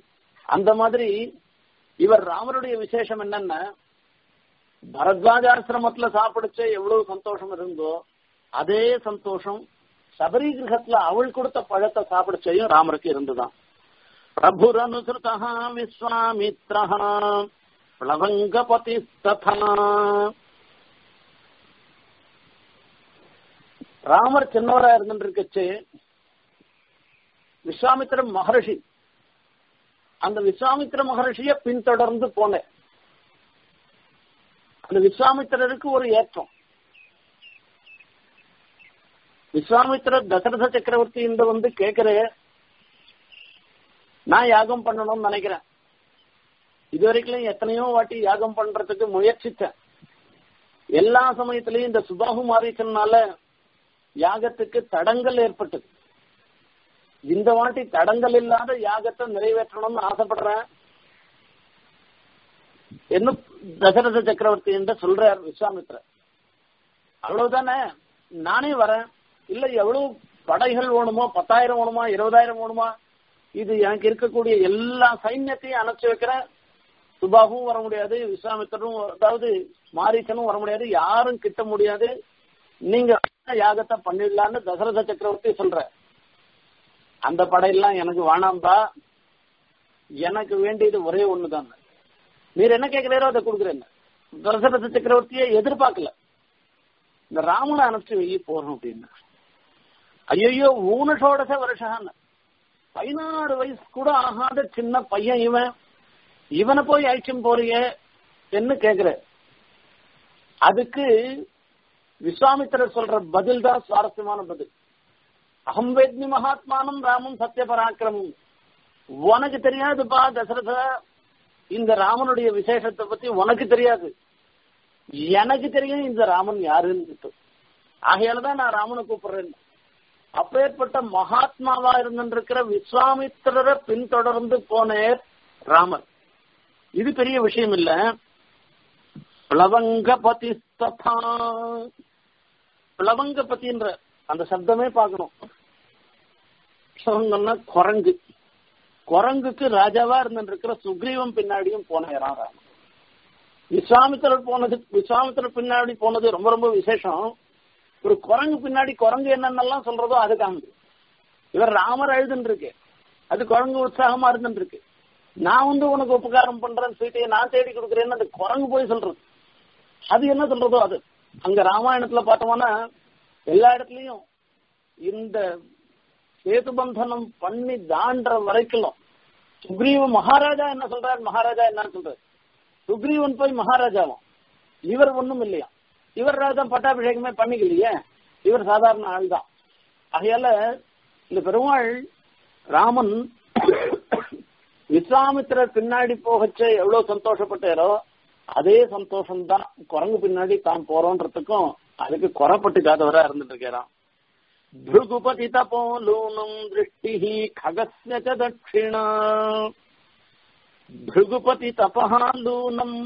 அந்த மாதிரி இவர் ராமருடைய விசேஷம் என்னன்னா பரத்வாஜாசிரமத்துல சாப்பிடுச்ச எவ்வளவு சந்தோஷம் இருந்தோ அதே சந்தோஷம் சபரி கிரகத்துல அவள் கொடுத்த பழத்தை சாப்பிடுச்சையும் ராமருக்கு இருந்துதான் பிரபுரனுசிருதா விஸ்வாமித்ரா பிளவங்கபதி ததா ராமர் சின்னவரா இருந்துருக்கச்சு விஸ்வாமித்திர மகர்ஷி அந்த விஸ்வாமித்திர மகர்ஷிய பின்தொடர்ந்து போனேன் அந்த விஸ்வாமித்திரருக்கு ஒரு ஏற்றம் விஸ்வாமித்திர தசரத சக்கரவர்த்தி இந்த வந்து கேக்குற நான் யாகம் பண்ணணும்னு நினைக்கிறேன் இதுவரைக்கும் எத்தனையோ வாட்டி யாகம் பண்றதுக்கு முயற்சித்தேன் எல்லா சமயத்திலையும் இந்த சுபாகு மாறிச்சனால யாகத்துக்கு தடங்கள் ஏற்பட்டது இந்த வாட்டி தடங்கள் இல்லாத யாகத்தை நிறைவேற்றணும்னு ஆசைப்படுறேன் என்ன தசரத சக்கரவர்த்தி என்று சொல்றார் விஸ்வாமித்ரர் அவ்வளவுதானே நானே வரேன் இல்ல எவ்வளவு படைகள் வேணுமோ பத்தாயிரம் வேணுமா இருபதாயிரம் வேணுமா இது எனக்கு இருக்கக்கூடிய எல்லா சைன்யத்தையும் அணைச்சு வைக்கிறேன் சுபாவும் வர முடியாது விஸ்வாமித்தரும் அதாவது மாரீசனும் வர முடியாது யாரும் கிட்ட முடியாது நீங்க யாகத்தை பண்ணிடலான்னு தசரத சக்கரவர்த்தி சொல்ற அந்த படையெல்லாம் எனக்கு வேணாம்பா எனக்கு வேண்டியது ஒரே ஒண்ணுதான் நீர் என்ன கேட்கிறீரோ அதை கொடுக்குறேன் தசரத சக்கரவர்த்தியை எதிர்பார்க்கல இந்த ராமனை அனுப்பிச்சு வெய்ய போறோம் அப்படின்னு ஐயோ ஊனஷோடச வருஷான்னு பதினாறு வயசு கூட ஆகாத சின்ன பையன் இவன் இவனை போய் அழிச்சும் போறிய என்ன கேக்குற அதுக்கு விஸ்வாமித்திரர் சொல்ற பதில் தான் சுவாரஸ்யமான பதில் அகம் வேத்மி மகாத்மானம் ராமம் சத்திய பராக்கிரமம் உனக்கு தெரியாதுப்பா தசரத இந்த ராமனுடைய விசேஷத்தை பத்தி உனக்கு தெரியாது எனக்கு தெரியும் இந்த ராமன் யாருன்னு ஆகையாலதான் நான் ராமனை கூப்பிடுறேன் அப்பேற்பட்ட மகாத்மாவா இருந்திருக்கிற விஸ்வாமித்திரரை பின்தொடர்ந்து போனேர் ராமர் இது பெரிய விஷயம் இல்ல பிளவங்கபதி பிளவங்கபதின்ற அந்த சப்தமே பார்க்கணும் பிளவங்கன்னா குரங்கு குரங்குக்கு ராஜாவா இருந்திருக்கிற சுக்ரீவம் பின்னாடியும் போனேராம் ராமன் விஸ்வாமித்திரர் போனது விஸ்வாமித்திரர் பின்னாடி போனது ரொம்ப ரொம்ப விசேஷம் ஒரு குரங்கு பின்னாடி குரங்கு என்னென்னலாம் சொல்றதோ அது காமிது இவர் ராமர் எழுதுன்னு இருக்கு அது குரங்கு உற்சாகமா இருந்துட்டு இருக்கு நான் வந்து உனக்கு உபகாரம் பண்றேன் சீட்டையை நான் தேடி கொடுக்குறேன்னு அந்த குரங்கு போய் சொல்றது அது என்ன சொல்றதோ அது அங்க ராமாயணத்துல பார்த்தோம்னா எல்லா இடத்துலயும் இந்த சேது பந்தனம் பண்ணி தாண்ட வரைக்கும் சுக்ரீவ மகாராஜா என்ன சொல்றாரு மகாராஜா என்ன சொல்றாரு சுக்ரீவன் போய் மகாராஜாவும் இவர் ஒண்ணும் இல்லையா இவர் தான் பட்டாபிஷேகமே பண்ணிக்கலையே இவர் சாதாரண ஆள் தான் ஆகையால இந்த பெருமாள் ராமன் விஸ்வாமித்திரர் பின்னாடி போகச்ச எவ்வளவு சந்தோஷப்பட்டாரோ அதே சந்தோஷம் தான் குரங்கு பின்னாடி தான் போறோன்றதுக்கும் அதுக்கு குறப்பட்டுக்காதவரா இருந்துட்டு இருக்கிறான் பிருகுபதி தபோலூனம் திருஷ்டி खगस्य च தட்சிணா பிருகுபதி தபஹாலூனம்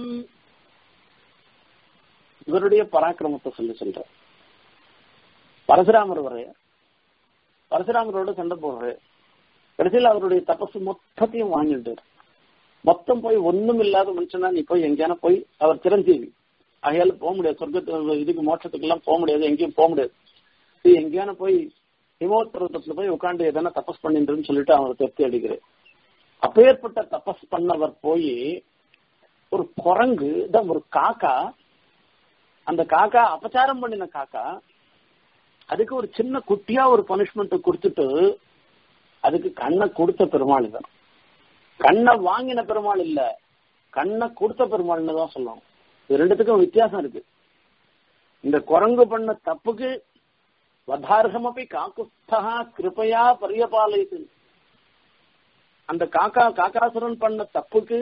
இவருடைய பராக்கிரமத்தை சொல்லி சொல்ற பரசுராமர் வரைய பரசுராமரோட சண்டை போடுற கடைசியில் அவருடைய தபசு மொத்தத்தையும் வாங்கிட்டு மொத்தம் போய் ஒண்ணும் இல்லாத மனுஷனா நீ போய் எங்கேயான போய் அவர் சிரஞ்சீவி ஆகையால போக முடியாது சொர்க்கத்து இதுக்கு மோட்சத்துக்கு எல்லாம் போக முடியாது எங்கேயும் போக முடியாது நீ எங்கேயான போய் ஹிமோத்பர்வத்தத்துல போய் உட்காந்து எதனா தபஸ் பண்ணின்றன்னு சொல்லிட்டு அவர் திருப்தி அடிக்கிறேன் அப்பேற்பட்ட தபஸ் பண்ணவர் போய் ஒரு குரங்கு தான் ஒரு காக்கா அந்த காக்கா அபச்சாரம் பண்ணின காக்கா அதுக்கு ஒரு சின்ன குட்டியா ஒரு பனிஷ்மெண்ட் கொடுத்துட்டு அதுக்கு கண்ணை கொடுத்த பெருமாள் தான் கண்ணை வாங்கின பெருமாள் இல்ல கண்ணை கொடுத்த பெருமாள்னு தான் சொல்லணும் இது ரெண்டுத்துக்கும் வித்தியாசம் இருக்கு இந்த குரங்கு பண்ண தப்புக்கு வதார்கமபி காக்குஸ்தா கிருப்பையா பரியபாலித்து அந்த காக்கா காக்காசுரன் பண்ண தப்புக்கு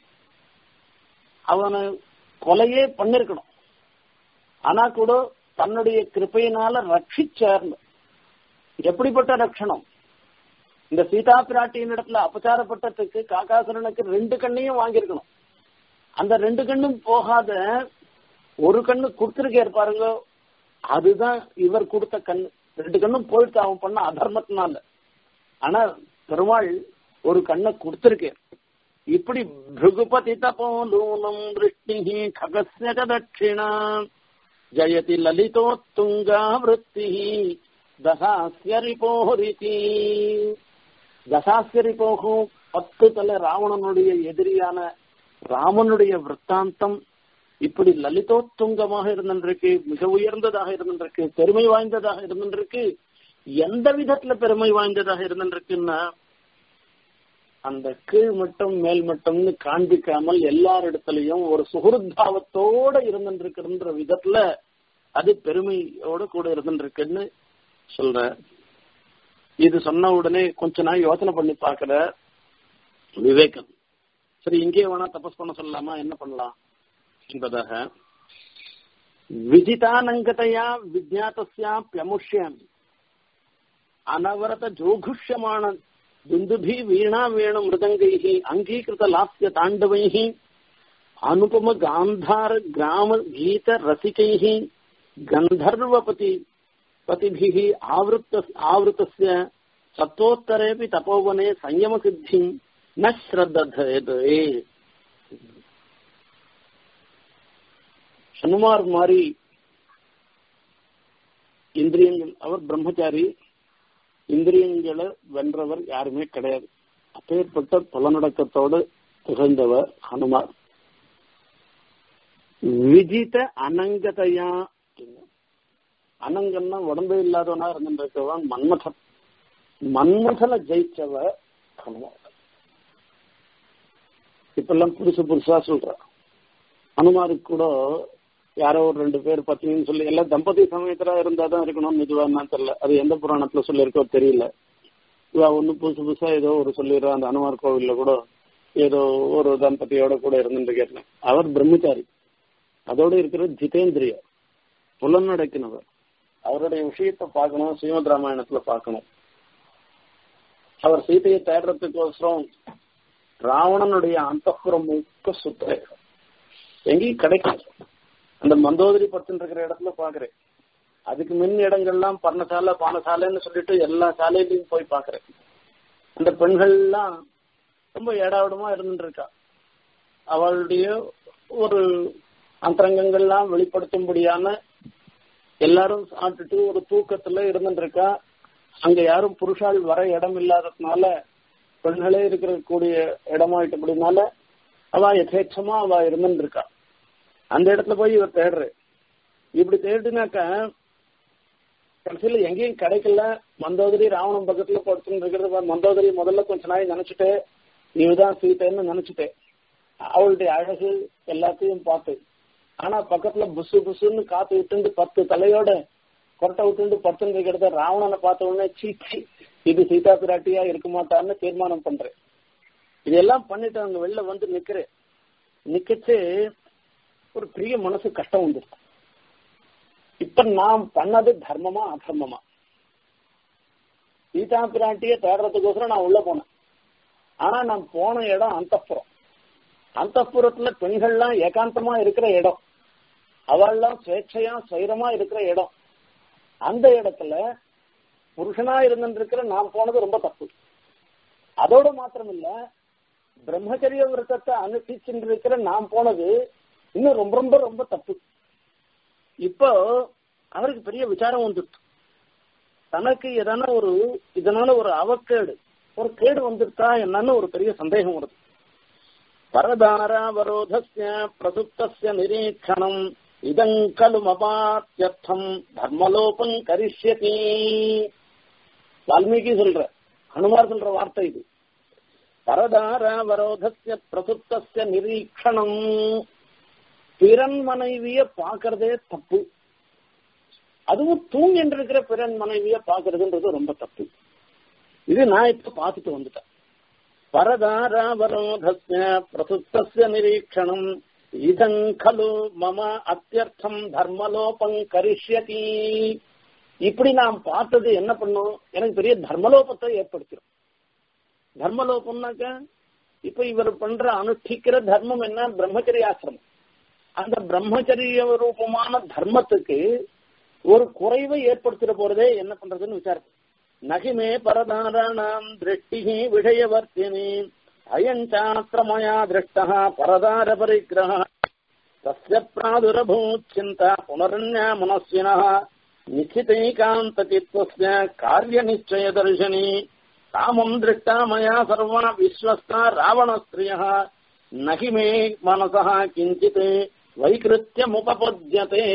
அவனை கொலையே பண்ணிருக்கணும் ஆனா கூட தன்னுடைய கிருப்பையினால ரட்சிச்சார் எப்படிப்பட்ட ரட்சணம் இந்த சீதா பிராட்டியின் இடத்துல அபச்சாரப்பட்டதுக்கு காக்காசுரனுக்கு ரெண்டு கண்ணையும் வாங்கியிருக்கணும் அந்த ரெண்டு கண்ணும் போகாத ஒரு கண்ணு கொடுத்துருக்காரு பாருங்க அதுதான் இவர் கொடுத்த கண் ரெண்டு கண்ணும் போயிட்டு அவன் பண்ண அதர்மத்தினால ஆனா பெருமாள் ஒரு கண்ணை கொடுத்திருக்கேன் இப்படி பிருகுபதி தபோலூனம் திருஷ்டி खगस्य च दक्षिणा ஜயதி லலிதோத்துங்கா விருத்தி தசாஸ்ய ரிபோரிதி தசாஸ்ய ரிபோகு பத்து தலை ராவணனுடைய எதிரியான ராமனுடைய விற்த்தாந்தம் இப்படி லலிதோத்துங்கமாக இருந்திருக்கு மிக உயர்ந்ததாக இருந்திருக்கு பெருமை வாய்ந்ததாக இருந்திருக்கு எந்த விதத்துல பெருமை வாய்ந்ததாக இருந்திருக்குன்னா அந்த கீழ் மட்டும் மேல் மட்டும்னு காண்பிக்காமல் எல்லாரிடத்துலயும் ஒரு சுகுருத்தாவத்தோட இருந்துருக்குன்ற விதத்துல அது பெருமையோட கூட இருந்துருக்குன்னு சொல்ற இது சொன்ன உடனே கொஞ்ச நாள் யோசனை பண்ணி பாக்குற விவேகம் சரி இங்கே வேணா தபஸ் பண்ண சொல்லலாமா என்ன பண்ணலாம் என்பதாக விஜிதானங்கதையா விஜாத்தஸ்யாப்யமுஷ்யம் அனவரத ஜோகுஷ்யமான बिन्दुभिः वीणा वेणु मृदङ्गैः अङ्गीकृतलास्य ताण्डवैः अनुपम गान्धार ग्राम गीत रसिकैः गन्धर्वपति पतिभिः आवृत्त आवृतस्य सत्तोत्तरेऽपि तपोवने संयमसिद्धिम् न श्रद्धते ஹனுமார் மாதிரி இந்திரியங்கள் அவர் பிரம்மச்சாரி இந்திரியங்களை வென்றவர் யாருமே கிடையாது அப்பேற்பட்ட புலநடக்கத்தோடு திகழ்ந்தவர் ஹனுமார் விஜித அனங்கதையா அனங்கன்னா உடம்பே இல்லாதவனா இருந்திருக்கவன் மன்மதன் மன்மதனை ஜெயிச்சவ ஹனுமார் இப்பெல்லாம் புதுசு புதுசா சொல்ற ஹனுமாருக்கு கூட யாரோ ஒரு ரெண்டு பேர் பத்தினின்னு சொல்லி எல்லாம் தம்பதி சமயத்துல இருந்தா தான் இருக்கணும்னு இதுவா என்ன தெரியல அது எந்த புராணத்துல சொல்லியிருக்கோ தெரியல இவ ஒண்ணு புதுசு புதுசா ஏதோ ஒரு சொல்லிடுறா அந்த அனுமார் கோவில்ல கூட ஏதோ ஒரு தம்பதியோட கூட இருந்துட்டு கேட்டேன் அவர் பிரம்மச்சாரி அதோட இருக்கிற ஜிதேந்திரிய புலநடக்கினவர் அவருடைய விஷயத்தை பார்க்கணும் ஸ்ரீமத் ராமாயணத்துல பார்க்கணும் அவர் சீதையை தேடுறதுக்கோசரம் ராவணனுடைய அந்தப்புறம் முக்க சுத்த எங்கேயும் கிடைக்கல அந்த மந்தோதரி படுத்துட்டு இருக்கிற இடத்துல பாக்குறேன் அதுக்கு மின் இடங்கள்லாம் பர்ணசாலை பானசாலைன்னு சொல்லிட்டு எல்லா சாலையிலையும் போய் பாக்குறேன் அந்த பெண்கள்லாம் ரொம்ப ஏடாவிடமா இருந்துட்டு இருக்கா அவளுடைய ஒரு அந்தரங்கங்கள்லாம் வெளிப்படுத்தும்படியான எல்லாரும் சாப்பிட்டுட்டு ஒரு தூக்கத்துல இருந்துட்டு இருக்கா அங்க யாரும் புருஷால் வர இடம் இல்லாததுனால பெண்களே இருக்கிற கூடிய இடமாயிட்டபடினால அவ யதேட்சமா அவ இருந்துட்டு இருக்கா அந்த இடத்துல போய் இவர் தேடுற இப்படி தேடினாக்க கடைசியில எங்கேயும் கிடைக்கல மந்தோதரி ராவணம் பக்கத்துல படுத்துன்னு இருக்கிறது மந்தோதரி முதல்ல கொஞ்ச நாள் நினைச்சிட்டு நீதான் சீத்தைன்னு நினைச்சிட்டேன் அவளுடைய அழகு எல்லாத்தையும் பார்த்து ஆனா பக்கத்துல புசு புசுன்னு காத்து விட்டுண்டு பத்து தலையோட கொரட்டை விட்டுண்டு படுத்துன்னு இருக்கிறத ராவணனை பார்த்த உடனே சீச்சி இது சீதா பிராட்டியா இருக்க மாட்டான்னு தீர்மானம் பண்றேன் இதெல்லாம் பண்ணிட்டு அங்க வெளில வந்து நிக்கிறேன் நிக்கச்சு ஒரு பெரிய மனசு கஷ்டம் வந்துருக்கு இப்ப நாம் பண்ணது தர்மமா அதர்மமா சீதா பிராட்டிய தேடுறதுக்கோசரம் நான் உள்ள போனேன் ஆனா நான் போன இடம் அந்தப்புறம் அந்தப்புறத்துல பெண்கள்லாம் ஏகாந்தமா இருக்கிற இடம் அவள்லாம் சுவேட்சையா சைரமா இருக்கிற இடம் அந்த இடத்துல புருஷனா இருந்துருக்கிற நான் போனது ரொம்ப தப்பு அதோட மாத்திரம் இல்ல பிரம்மச்சரிய விரதத்தை அனுஷ்டிச்சுட்டு இருக்கிற நான் போனது இன்னும் ரொம்ப ரொம்ப ரொம்ப தப்பு இப்போ அவருக்கு பெரிய விசாரம் வந்துட்டு தனக்கு எதனா ஒரு இதனால ஒரு அவக்கேடு ஒரு கேடு வந்துருக்கா என்னன்னு ஒரு பெரிய சந்தேகம் வருது பரதாராவரோதஸ்ய பிரசுப்தஸ்ய நிரீட்சணம் இதங்கலு மபாத்தியர்த்தம் தர்மலோபம் கரிஷ்யதி வால்மீகி சொல்ற ஹனுமார் சொல்ற வார்த்தை இது பரதாராவரோதஸ்ய பிரசுப்தஸ்ய நிரீட்சணம் பிறன் மனைவிய பாக்குறதே தப்பு அதுவும் தூங்கிட்டு இருக்கிற பிறன் மனைவிய பாக்குறதுன்றது ரொம்ப தப்பு இது நான் இப்ப பார்த்துட்டு வந்துட்டேன் பரதாராவரோதஸ்ய பிரசுப்தஸ்ய நிரீட்சணம் இதங் கலு மம அத்தியர்த்தம் தர்மலோபம் கரிஷ்யதி இப்படி நாம் பார்த்தது என்ன பண்ணும் எனக்கு பெரிய தர்மலோபத்தை ஏற்படுத்திடும் தர்மலோபம்னாக்க இப்ப இவர் பண்ற அனுஷ்டிக்கிற தர்மம் என்ன பிரம்மச்சரிய ஆசிரமம் அந்த பிரம்மச்சரிய ரூபமான தர்மத்துக்கு ஒரு குறைவை ஏற்படுத்திட போறதே என்ன பண்றதுன்னு விசாரிப்பு நகிமே பரதாராணாம் திருஷ்டி விஷயவர்த்தினி அயஞ்சாத்திர மயா திருஷ்டः பரதார பரிகிரக தஸ்ய பிராதுரபூச்சிந்தா புனரன்யா மனஸ்வினः நிச்சிதைகாந்தசித்வஸ்ய காரியநிச்சய தர்ஷனி காமம் திருஷ்டா மயா சர்வா விஸ்வஸ்தா ராவணஸ்திரியः நகி மே மனசः கிஞ்சித் வைகிருத்தியமுபபத்யதே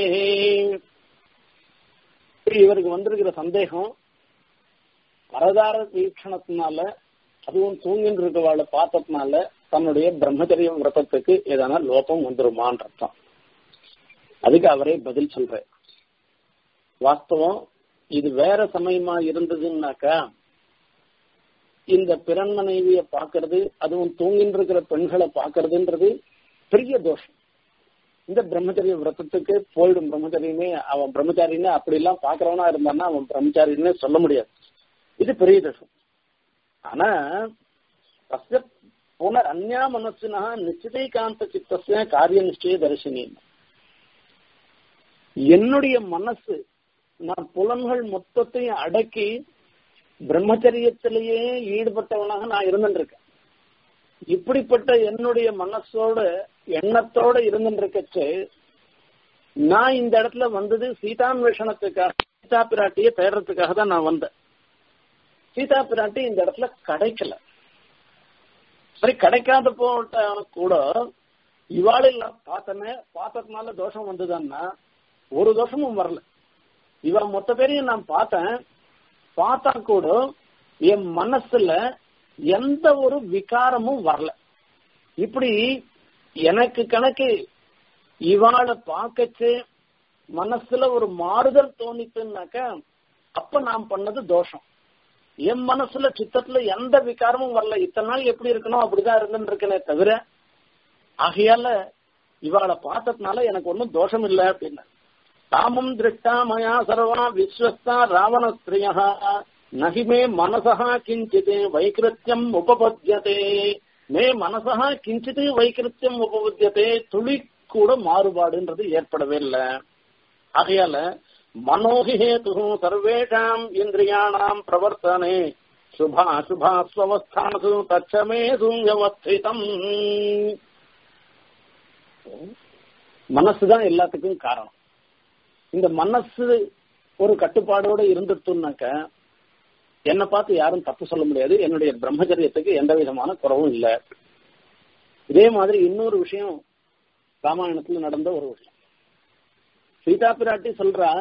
இவருக்கு வந்திருக்கிற சந்தேகம் பரதார வீக்ஷணத்தினால அதுவும் தூங்கின்னு இருக்கவாளை பார்த்ததுனால தன்னுடைய பிரம்மச்சரிய விரதத்துக்கு ஏதான லோபம் வந்துருமான் அர்த்தம் அதுக்கு அவரே பதில் சொல்ற வாஸ்தவம் இது வேற சமயமா இருந்ததுன்னாக்கா இந்த பிறன் மனைவிய பாக்குறது அதுவும் தூங்கின்னு இருக்கிற பெண்களை பாக்குறதுன்றது பெரிய தோஷம் இந்த பிரம்மச்சரிய விரதத்துக்கு போயிடும் பிரம்மச்சரியனே அவன் பிரம்மச்சாரின்னு அப்படி எல்லாம் பாக்குறவனா இருந்தான்னா அவன் பிரம்மச்சாரின்னு சொல்ல முடியாது இது பெரிய தோஷம் ஆனா தஸ்ய புனர் அந்யா மனசுனா நிச்சயகாந்த சித்தசிய காரிய நிச்சய தரிசனி என்னுடைய மனசு நான் புலன்கள் மொத்தத்தையும் அடக்கி பிரம்மச்சரியத்திலேயே ஈடுபட்டவனாக நான் இருந்துட்டு இருக்கேன் இப்படிப்பட்ட என்னுடைய மனசோட எண்ணத்தோட இருந்துருக்கச்சு நான் இந்த இடத்துல வந்தது சீதான்வேஷணத்துக்காக சீதா பிராட்டியை தேடுறதுக்காக தான் நான் வந்தேன் சீதா பிராட்டி இந்த இடத்துல கிடைக்கல சரி கிடைக்காத போட்ட கூட இவாளில் பார்த்தனே பார்த்ததுனால தோஷம் வந்ததுன்னா ஒரு தோஷமும் வரல இவ மொத்த பேரையும் நான் பார்த்தேன் பார்த்தா கூட என் மனசுல எந்த ஒரு விகாரமும் வரல இப்படி எனக்கு கணக்கு இவாளை பார்க்கச்சு மனசுல ஒரு மாறுதல் தோணித்துனாக்க அப்ப நான் பண்ணது தோஷம் என் மனசுல சித்தத்துல எந்த விகாரமும் வரல இத்தனை நாள் எப்படி இருக்கணும் அப்படிதான் இருந்துட்டு இருக்கனே தவிர ஆகையால இவாளை பார்த்ததுனால எனக்கு ஒன்றும் தோஷம் இல்லை அப்படின்னு காமம் திருஷ்டா மயா சர்வா விஸ்வஸ்தா ராவணஸ்திரியா நகி மே மனசா கிஞ்சித் வைகிருத்தியம் உபபத்தியதே மே மனசா கிஞ்சித் வைகிருத்தியம் உபபத்தியதே துளி கூட மாறுபாடுன்றது ஏற்படவே இல்லை ஆகையால மனோகி ஹேது சர்வேஷாம் இந்திரியாணாம் பிரவர்த்தனே சுபா சுபா ஸ்வஸ்தானசு தச்சமே சுயவஸ்திதம் மனசுதான் எல்லாத்துக்கும் காரணம் இந்த மனசு ஒரு கட்டுப்பாடோட இருந்துட்டுனாக்க என்னை பார்த்து யாரும் தப்பு சொல்ல முடியாது என்னுடைய பிரம்மச்சரியத்துக்கு எந்த விதமான குறவும் இல்லை இதே மாதிரி இன்னொரு விஷயம் ராமாயணத்துல நடந்த ஒரு விஷயம் சீதா பிராட்டி சொல்றா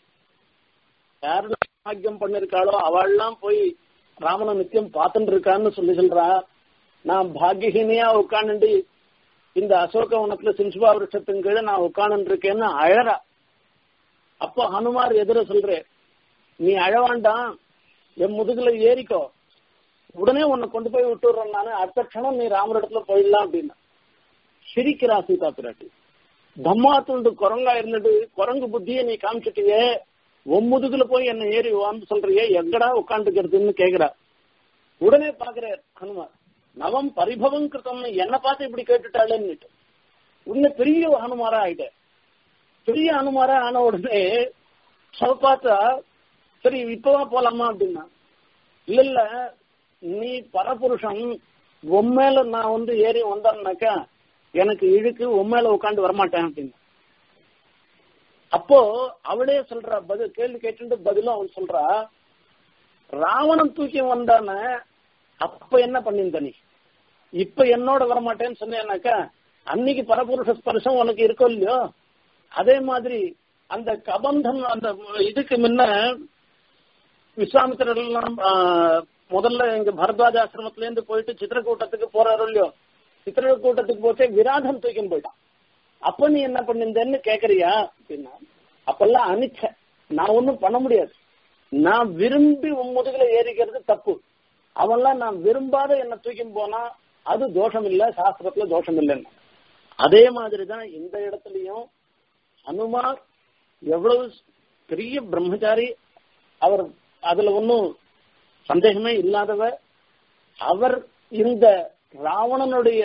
யாரெல்லாம் பாக்கியம் பண்ணிருக்காளோ அவள்லாம் போய் ராமனை நித்தியம் பார்த்துட்டு இருக்கான்னு சொல்லி சொல்றா நான் பாக்கியஹீனியா உட்காந்துட்டு இந்த அசோக வனத்துல சின்சுபா விருஷத்தின் கீழே நான் உட்காந்து இருக்கேன்னு அழறா அப்போ ஹனுமார் எதிர சொல்றேன் நீ அழவாண்டாம் என் முதுகுல ஏறிக்கோ உடனே உன்னை கொண்டு போய் விட்டுடுறேன் நானு அடுத்த க்ஷணம் நீ ராமர் இடத்துல போயிடலாம் அப்படின்னா சிரிக்கிறா சீதா பிராட்டி தம்மா துண்டு குரங்கா இருந்துட்டு குரங்கு புத்தியை நீ காமிச்சிட்டியே உன் முதுகுல போய் என்ன ஏறி வான்னு சொல்றியே எங்கடா உட்காந்துக்கிறதுன்னு கேக்குறா உடனே பாக்குறார் ஹனுமார் நவம் பரிபவம் கிருத்தம்னு என்ன பார்த்து இப்படி கேட்டுட்டாளேன்னு உன்னை பெரிய ஹனுமாரா ஆயிட்டேன் பெரிய அனுமாரா ஆன உடனே அவ பார்த்தா சரி இப்பவா போலாமா அப்படின்னா இல்ல இல்ல நீ பரபுருஷன் உண்மையில நான் வந்து ஏறி வந்தேன்னாக்கா எனக்கு இழுக்கு உண்மையில உட்காந்து வரமாட்டேன் அப்படின்னு அப்போ அவளே சொல்றா பதில் கேள்வி கேட்டு பதிலும் அவன் சொல்றா ராவணன் தூக்கி வந்தான அப்ப என்ன பண்ணிருந்த நீ இப்ப என்னோட வரமாட்டேன்னு சொன்னேன்னாக்கா அன்னைக்கு பரபுருஷ ஸ்பர்சம் உனக்கு இருக்கோ இல்லையோ அதே மாதிரி அந்த கபந்தம் அந்த இதுக்கு முன்ன விஸ்வாமித்திரர் எல்லாம் முதல்ல எங்க பரத்வாஜ ஆசிரமத்துல இருந்து போயிட்டு சித்திரக்கூட்டத்துக்கு போறாரு இல்லையோ சித்திரக்கூட்டத்துக்கு போச்சே விராதம் தூக்கின்னு போயிட்டான் அப்ப நீ என்ன பண்ணிருந்தேன்னு கேக்குறியா அப்படின்னா அப்பெல்லாம் அனிச்ச நான் ஒன்னும் பண்ண முடியாது நான் விரும்பி உன் முதுகுல ஏறிக்கிறது தப்பு அவன்லாம் நான் விரும்பாத என்ன தூக்கின்னு போனா அது தோஷம் இல்ல சாஸ்திரத்துல தோஷம் இல்லைன்னு அதே மாதிரிதான் இந்த இடத்துலயும் ஹனுமார் எவ்வளவு பெரிய பிரம்மச்சாரி அவர் அதுல ஒன்னும் சந்தேகமே இல்லாதவர் அவர் இந்த ராவணனுடைய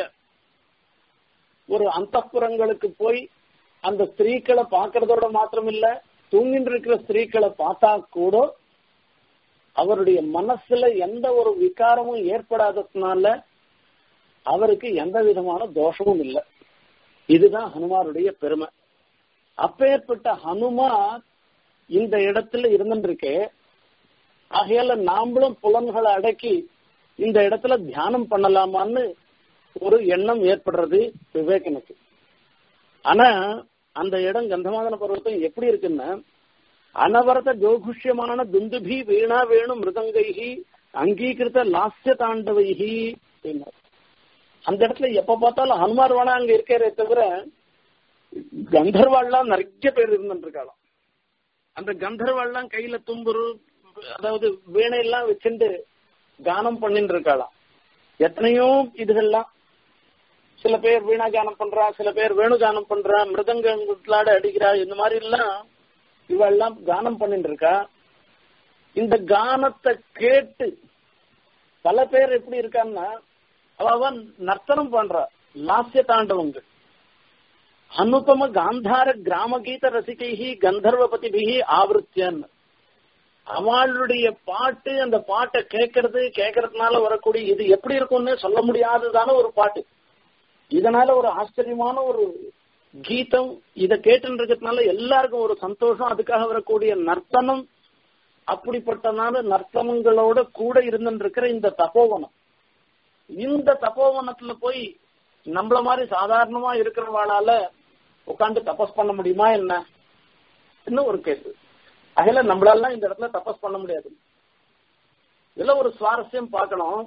ஒரு அந்தப்புறங்களுக்கு போய் அந்த ஸ்திரீக்களை பார்க்கறதோட மாத்திரம் இல்ல தூங்கிட்டு இருக்கிற ஸ்திரீக்களை பார்த்தா கூட அவருடைய மனசுல எந்த ஒரு விகாரமும் ஏற்படாததுனால அவருக்கு எந்த விதமான தோஷமும் இல்லை இதுதான் ஹனுமாருடைய பெருமை அப்பேற்பட்ட ஹனுமார் இந்த இடத்துல இருந்துருக்கு ஆகையால நாமளும் புலன்களை அடக்கி இந்த இடத்துல தியானம் பண்ணலாமான்னு ஒரு எண்ணம் ஏற்படுறது விவேகனுக்கு ஆனா அந்த இடம் கந்தமாதன பர்வத்தம் எப்படி இருக்குன்னா அனவரத ஜோகுஷ்யமான துந்துபி வீணா வேணும் மிருதங்கைகி அங்கீகிருத்த லாஸ்ய தாண்டவைகி அந்த இடத்துல எப்ப பார்த்தாலும் ஹனுமார் வேணா அங்க இருக்கிறே தவிர கந்தர்வாள்லாம் நிறைய பேர் இருந்துருக்காளாம் அந்த கந்தர்வாள்லாம் கையில தும்புரு அதாவது வீணையெல்லாம் வச்சுட்டு கானம் பண்ணிட்டு இருக்காளாம் எத்தனையோ இதுகள்லாம் சில பேர் வீணா கானம் பண்றா சில பேர் வேணு கானம் பண்றா மிருதங்களாட அடிக்கிறா இந்த மாதிரி எல்லாம் இவெல்லாம் கானம் பண்ணிட்டு இருக்கா இந்த கானத்தை கேட்டு பல பேர் எப்படி இருக்கான்னா அவ நர்த்தனம் பண்றா லாஸ்ய தாண்டவங்கள் அனுபம காந்தார கிராம கீத ரசிகைகி கந்தர்வபதிபிகி ஆவருத்தியன் அவளுடைய பாட்டு அந்த பாட்டை கேட்கறது கேட்கறதுனால வரக்கூடிய இது எப்படி இருக்கும்னு சொல்ல முடியாததான ஒரு பாட்டு இதனால ஒரு ஆச்சரியமான ஒரு கீதம் இதை கேட்டு இருக்கிறதுனால எல்லாருக்கும் ஒரு சந்தோஷம் அதுக்காக வரக்கூடிய நர்த்தனம் அப்படிப்பட்டனால நர்த்தனங்களோட கூட இருந்துருக்கிற இந்த தபோவனம் இந்த தபோவனத்துல போய் நம்மள மாதிரி சாதாரணமா இருக்கிறவாளால உட்காந்து தபஸ் பண்ண முடியுமா என்ன இன்னும் ஒரு கேஸ் அதில நம்மளால இந்த இடத்துல தபஸ் பண்ண முடியாது இதுல ஒரு சுவாரஸ்யம் பார்க்கணும்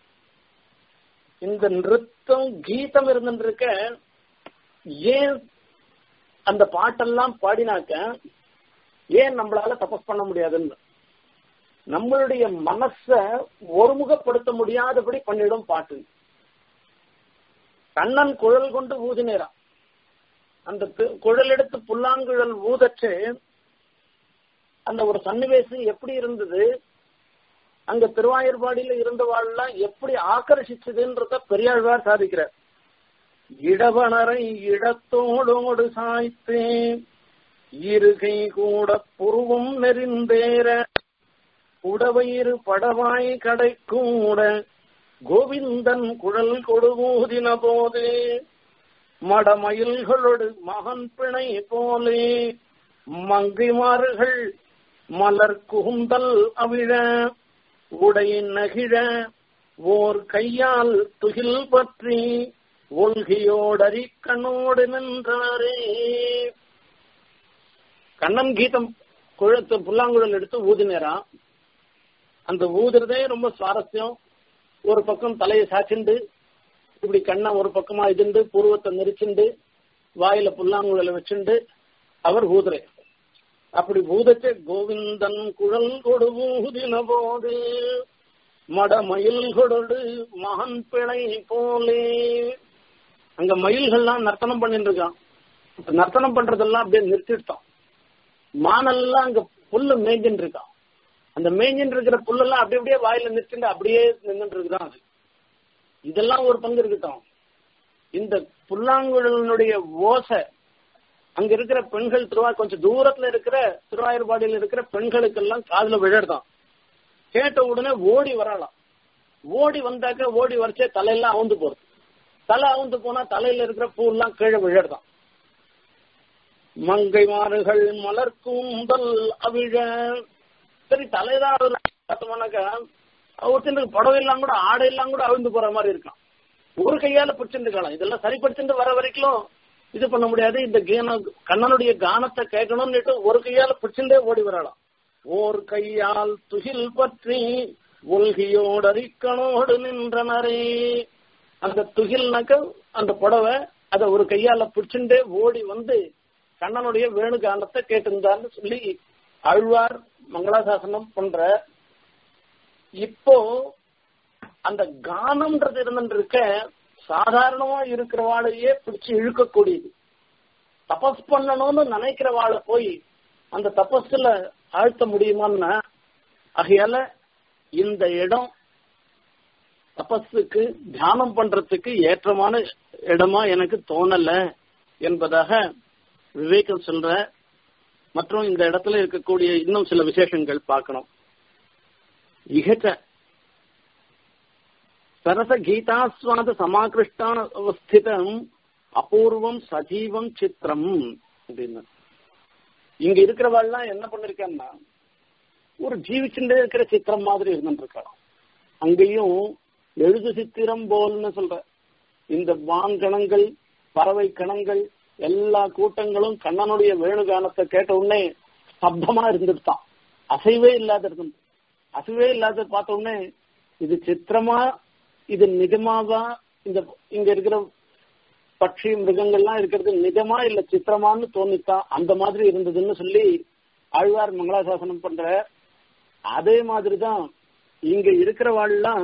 இந்த நிறுத்தம் கீதம் இருந்துருக்க ஏன் அந்த பாட்டெல்லாம் பாடினாக்க ஏன் நம்மளால தபஸ் பண்ண முடியாதுன்னு நம்மளுடைய மனச ஒருமுகப்படுத்த முடியாதபடி பண்ணிடும் பாட்டு கண்ணன் குழல் கொண்டு ஊதினேரான் அந்த குழல் எடுத்து புல்லாங்குழல் ஊதச்சு அந்த ஒரு சன்னிவேசம் எப்படி இருந்தது அங்க திருவாயூர்பாடியில இருந்தவாள்லாம் எப்படி ஆக்கர்ஷிச்சதுன்றத பெரியாழ்வார் சாதிக்கிறார் இடவனரை இடத்தோடோடு சாய்த்தே இருகை கூட புருவம் நெறிந்தேற உடவயிறு படவாய் கடை கூட கோவிந்தன் குழல் கொடுவூதின போது மடமயில்களோடு மகன் பிணை போலே மங்கைமாறுகள் மலர் குகுந்தல் அவிழ உடை நகிழ ஓர் கையால் துகில் பற்றி ஒல்கியோடறி கண்ணோடு நின்றாரே கண்ணன் கீதம் குழத்து புல்லாங்குழல் எடுத்து ஊதினேரான் அந்த ஊதுறதே ரொம்ப சுவாரஸ்யம் ஒரு பக்கம் தலையை சாச்சிண்டு இப்படி கண்ணை ஒரு பக்கமா இதுண்டு பூர்வத்தை நெரிச்சுண்டு வாயில புல்லாங்குழல வச்சுண்டு அவர் ஊதுறே அப்படி ஊதச்ச கோவிந்தன் குழல் கொடு ஊதின போது மடமயில் கொடு மகன் பிழை போலே அங்க மயில்கள்லாம் நர்த்தனம் பண்ணிட்டு இருக்கான் நர்த்தனம் பண்றதெல்லாம் அப்படியே நிறுத்திட்டான் மானெல்லாம் அங்க புல்லு மேய்ஞ்சின்னு இருக்கான் அந்த மேய்ஞ்சின்னு இருக்கிற புல்லெல்லாம் அப்படி அப்படியே வாயில நிறுத்திட்டு அப்படியே நின்றுட்டு இருக்குதான் அது இதெல்லாம் ஒரு பங்கு இருக்கட்டும் இந்த புல்லாங்குழலினுடைய ஓசை அங்க இருக்கிற பெண்கள் திருவா கொஞ்சம் தூரத்துல இருக்கிற திருவாயூர்பாடியில் இருக்கிற பெண்களுக்கெல்லாம் காதுல விழறதான் கேட்ட உடனே ஓடி வரலாம் ஓடி வந்தாக்க ஓடி வரைச்சே தலையெல்லாம் அவுந்து போறது தலை அவுந்து போனா தலையில இருக்கிற பூ எல்லாம் கீழே விழறதான் மங்கை மாறுகள் மலர் கூந்தல் அவிழ சரி தலைதான் பார்த்தோம்னாக்கா ஒருத்தனுக்கு புடவை எல்லாம் கூட ஆடை எல்லாம் கூட அவிழ்ந்து போற மாதிரி இருக்கான் ஒரு கையால பிடிச்சிருந்துக்கலாம் இதெல்லாம் சரிப்படுத்திட்டு வர வரைக்கும் இது பண்ண முடியாது இந்த கீன கண்ணனுடைய கானத்தை கேட்கணும்னுட்டு ஒரு கையால பிடிச்சுட்டே ஓடி வரலாம் ஓர் கையால் துகில் பற்றி ஒல்கியோடு அரிக்கணோடு நின்றனரே அந்த துகில்னாக்க அந்த புடவை அதை ஒரு கையால பிடிச்சுட்டே ஓடி வந்து கண்ணனுடைய வேணு கானத்தை கேட்டிருந்தான்னு சொல்லி அழ்வார் மங்களாசாசனம் பண்ற இப்போ அந்த கானம்ன்றது இருந்துருக்க சாதாரணமா இருக்கிறவாளையே பிடிச்சு இழுக்கக்கூடியது தபஸ் பண்ணணும்னு நினைக்கிறவாளை போய் அந்த தபஸ்ல ஆழ்த்த முடியுமான்னா ஆகையால இந்த இடம் தபஸுக்கு தியானம் பண்றதுக்கு ஏற்றமான இடமா எனக்கு தோணல என்பதாக விவேகம் சொல்ற மற்றும் இந்த இடத்துல இருக்கக்கூடிய இன்னும் சில விசேஷங்கள் பார்க்கணும் இகச்ச சரச கீதாஸ்வாத சமாகிருஷ்டாவஸ்திதம் அபூர்வம் சஜீவம் சித்திரம் அப்படின்னு இங்க இருக்கிறவாள்லாம் என்ன பண்ணிருக்கான்னா ஒரு ஜீவிச்சுட்டே இருக்கிற சித்திரம் மாதிரி இருந்துட்டு இருக்காளாம் அங்கேயும் எழுது சித்திரம் போல்னு சொல்ற இந்த வான்கணங்கள் பறவை கணங்கள் எல்லா கூட்டங்களும் கண்ணனுடைய வேணுகானத்தை கேட்ட உடனே சப்தமா இருந்துட்டான் அசைவே இல்லாத இருந்து அசைவே இல்லாத பார்த்த உடனே இது சித்திரமா இது நிஜமாவா இந்த இங்க இருக்கிற பட்சி மிருகங்கள்லாம் இருக்கிறது நிஜமா இல்ல சித்திரமான்னு தோணித்தான் அந்த மாதிரி இருந்ததுன்னு சொல்லி ஆழ்வார் மங்களாசாசனம் பண்ற அதே மாதிரிதான் இங்க இருக்கிறவாள்லாம்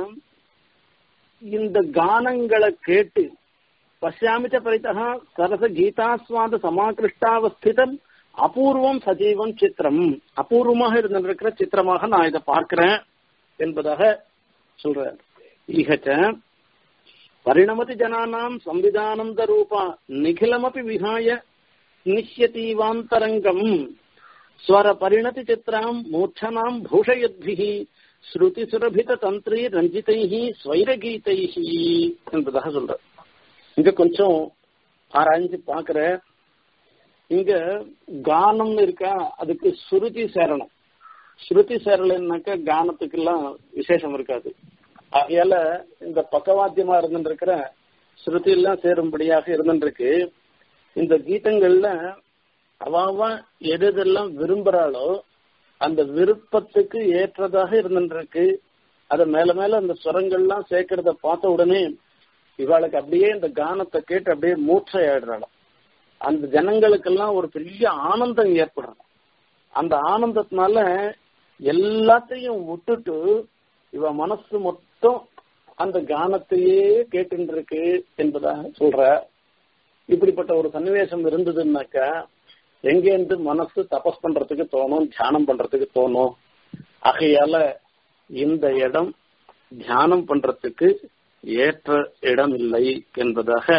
இந்த கானங்களை கேட்டு பசியாமிச்ச பரிதா சரச கீதாஸ்வாத சமாகிருஷ்டாவஸ்திதம் அபூர்வம் சஜீவம் சித்திரம் அபூர்வமாக இருந்திருக்கிற சித்திரமாக நான் இதை பார்க்கிறேன் என்பதாக சொல்ற ஈகச்ச பரிணமதி ஜனானாம் சம்விதானந்த ரூபா நிகிலமபி விஹாய நிஷ்யதீவாந்தரங்கம் ஸ்வர பரிணதி சித்திராம் மூர்ச்சனாம் பூஷயத்பிஹி ஸ்ருதி சுரபித தந்திரி ரஞ்சிதைஹி ஸ்வைரகீதைஹி என்பதாக சொல்ற இங்க கொஞ்சம் ஆராய்ஞ்சு பாக்குற இங்க கானம்னு இருக்கா அதுக்கு சுருதி சேரணும் ஸ்ருதி சேரலைன்னாக்க கானத்துக்கெல்லாம் விசேஷம் இருக்காது அதையால இந்த பக்கவாத்தியமா இருந்துருக்கிற ஸ்ருதி எல்லாம் சேரும்படியாக இருந்துருக்கு இந்த கீதங்கள்ல அவாவ எதெல்லாம் விரும்புறாளோ அந்த விருப்பத்துக்கு ஏற்றதாக இருந்துருக்கு அத மேல மேல அந்த ஸ்வரங்கள்லாம் சேர்க்கறத பார்த்த உடனே இவாளுக்கு அப்படியே இந்த கானத்தை கேட்டு அப்படியே மூச்சை ஆயிடுறாளாம் அந்த ஜனங்களுக்கெல்லாம் ஒரு பெரிய ஆனந்தம் ஏற்படுறது அந்த ஆனந்தத்தினால எல்லாத்தையும் விட்டுட்டு இவ மனசு மொத்தம் அந்த கானத்தையே கேட்டு இருக்கு என்பதாக சொல்ற இப்படிப்பட்ட ஒரு சன்னிவேசம் இருந்ததுன்னாக்கா எங்கேருந்து மனசு தபஸ் பண்றதுக்கு தோணும் தியானம் பண்றதுக்கு தோணும் ஆகையால இந்த இடம் தியானம் பண்றதுக்கு ஏற்ற இடம் இல்லை என்பதாக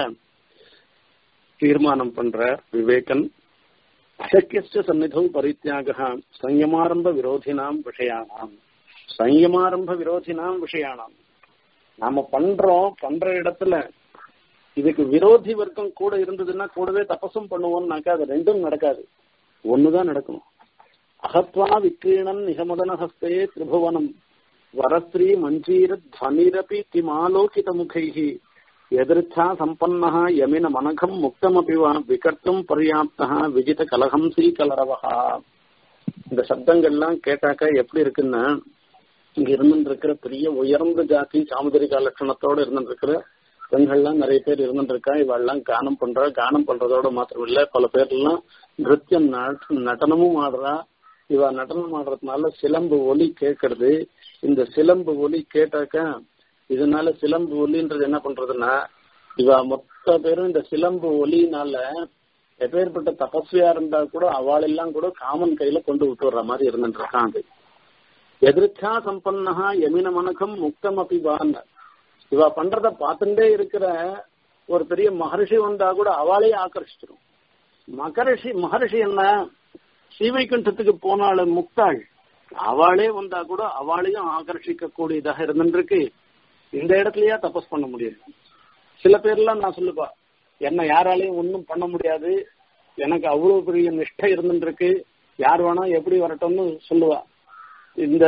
தீர்மானம் பண்ற விவேகன் அசக்கிய சந்நிதௌ பரித்தியாக சயமாரம்ப விரோதினாம் விஷயானாம் சயமாரம்ப விரோதினாம் விஷயானாம் நாம பண்றோம் பண்ற இடத்துல இதுக்கு விரோதி வர்க்கம் கூட இருந்ததுன்னா கூடவே தபசும் பண்ணுவோம்னாக்கா அது ரெண்டும் நடக்காது ஒண்ணுதான் நடக்கணும் அகத்வா விக்ரீணன் நிகமதன ஹஸ்தே திரிபுவனம் வரஸ்திரீ மஞ்சீர துவனிரபி கிமாலோகித முகைஹி எதிர்த்தா சம்பன்னः யமின மனகம் முக்தமபி வா விகர்த்தும் பர்யாப்தः விஜித கலகம் கலரவஹா இந்த சப்தங்கள்லாம் கேட்டாக்க எப்படி இருக்குன்னா இங்க இருந்துட்டு இருக்கிற பெரிய உயர்ந்த ஜாதி சாமுதிரிகா லட்சணத்தோட இருந்துட்டு இருக்கிற பெண்கள்லாம் நிறைய பேர் இருந்துருக்கா இவெல்லாம் கானம் பண்றா கானம் பண்றதோட மாத்திரம் இல்ல பல பேர் எல்லாம் நிருத்தியம் நடனமும் ஆடுறா இவ நடனம் ஆடுறதுனால சிலம்பு ஒலி கேட்கறது இந்த சிலம்பு ஒலி கேட்டாக்கா இதனால சிலம்பு ஒலின்றது என்ன பண்றதுன்னா இவ மொத்த பேரும் இந்த சிலம்பு ஒலினால எப்பேற்பட்ட தபஸ்வியா இருந்தா கூட அவளெல்லாம் கூட காமன் கையில கொண்டு விட்டுற மாதிரி இருந்துட்டு இருக்கான் அது எதிர்ச்சா சம்பன்னஹா யமின மனகம் முக்தம் அபிவான் இவ பண்றத பார்த்துட்டே இருக்கிற ஒரு பெரிய மகர்ஷி வந்தா கூட அவளையே ஆக்கர்ஷிச்சிடும் மகரிஷி மகர்ஷி என்ன ஸ்ரீவைகுண்டத்துக்கு போனாள் முக்தாள் அவளே வந்தா கூட அவளையும் ஆகர்ஷிக்க கூடியதாக இருந்துருக்கு இந்த இடத்துலயா தபஸ் பண்ண முடியாது சில பேர்லாம் நான் சொல்லுப்பா என்ன யாராலையும் ஒன்றும் பண்ண முடியாது எனக்கு அவ்வளவு பெரிய நிஷ்டை இருந்துருக்கு யார் வேணா எப்படி வரட்டும்னு சொல்லுவா இந்த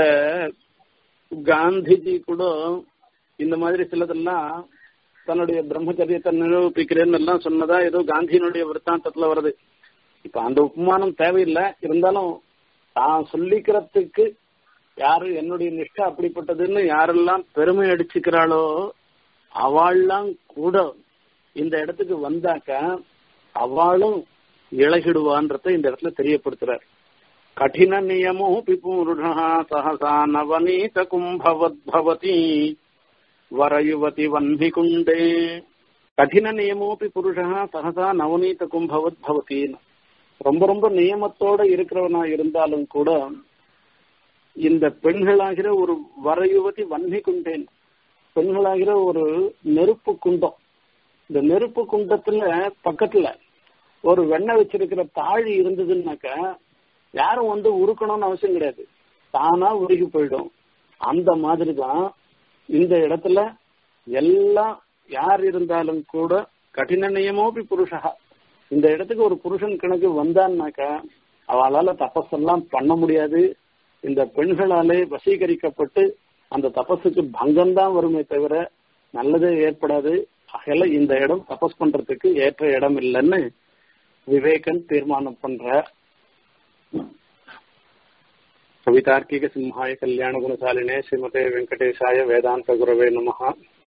காந்திஜி கூட இந்த மாதிரி சிலதெல்லாம் தன்னுடைய பிரம்மச்சரியத்தை நிரூபிக்கிறேன்னு எல்லாம் சொன்னதா ஏதோ காந்தியினுடைய விற்த்தாந்தத்துல வருது இப்ப அந்த உபமானம் தேவையில்லை இருந்தாலும் தான் சொல்லிக்கிறதுக்கு யாரு என்னுடைய நிஷ்டை அப்படிப்பட்டதுன்னு யாரெல்லாம் பெருமை அடிச்சுக்கிறாளோ அவள்லாம் கூட இந்த இடத்துக்கு வந்தாக்க அவளும் இழகிடுவான்றத இந்த இடத்துல தெரியப்படுத்துறார் கடின நியமோ பிபூருணா சகசா நவநீத கும்பவத் பவதி வரயுவதி வன்னிகுண்டே கடின நியமோபி புருஷா சகசா நவநீத கும்பவத் பவத்தின்னு ரொம்ப ரொம்ப நியமத்தோட இருக்கிறவனா இருந்தாலும் கூட இந்த பெண்களாகிற ஒரு வரையுவதி வன்னி குண்டேன் பெண்களாகிற ஒரு நெருப்பு குண்டம் இந்த நெருப்பு குண்டத்துல பக்கத்துல ஒரு வெண்ணெய் வச்சிருக்கிற தாழி இருந்ததுன்னாக்க யாரும் வந்து உருக்கணும்னு அவசியம் கிடையாது தானா உருகி போயிடும் அந்த மாதிரிதான் இந்த இடத்துல எல்லாம் யார் இருந்தாலும் கூட கடின நியமோபி புருஷா இந்த இடத்துக்கு ஒரு புருஷன் கணக்கு வந்தான்னாக்கா அவளால தபஸெல்லாம் பண்ண முடியாது இந்த பெண்களாலே வசீகரிக்கப்பட்டு அந்த தபஸுக்கு பங்கம்தான் வருமே தவிர நல்லதே ஏற்படாது ஆகையில இந்த இடம் தபஸ் பண்றதுக்கு ஏற்ற இடம் இல்லைன்னு விவேகன் தீர்மானம் பண்ற கவிதார்க்கிக சிம்ஹாய கல்யாண குணசாலினே ஸ்ரீமதே வெங்கடேஷாய வேதாந்த குரவே நமஹா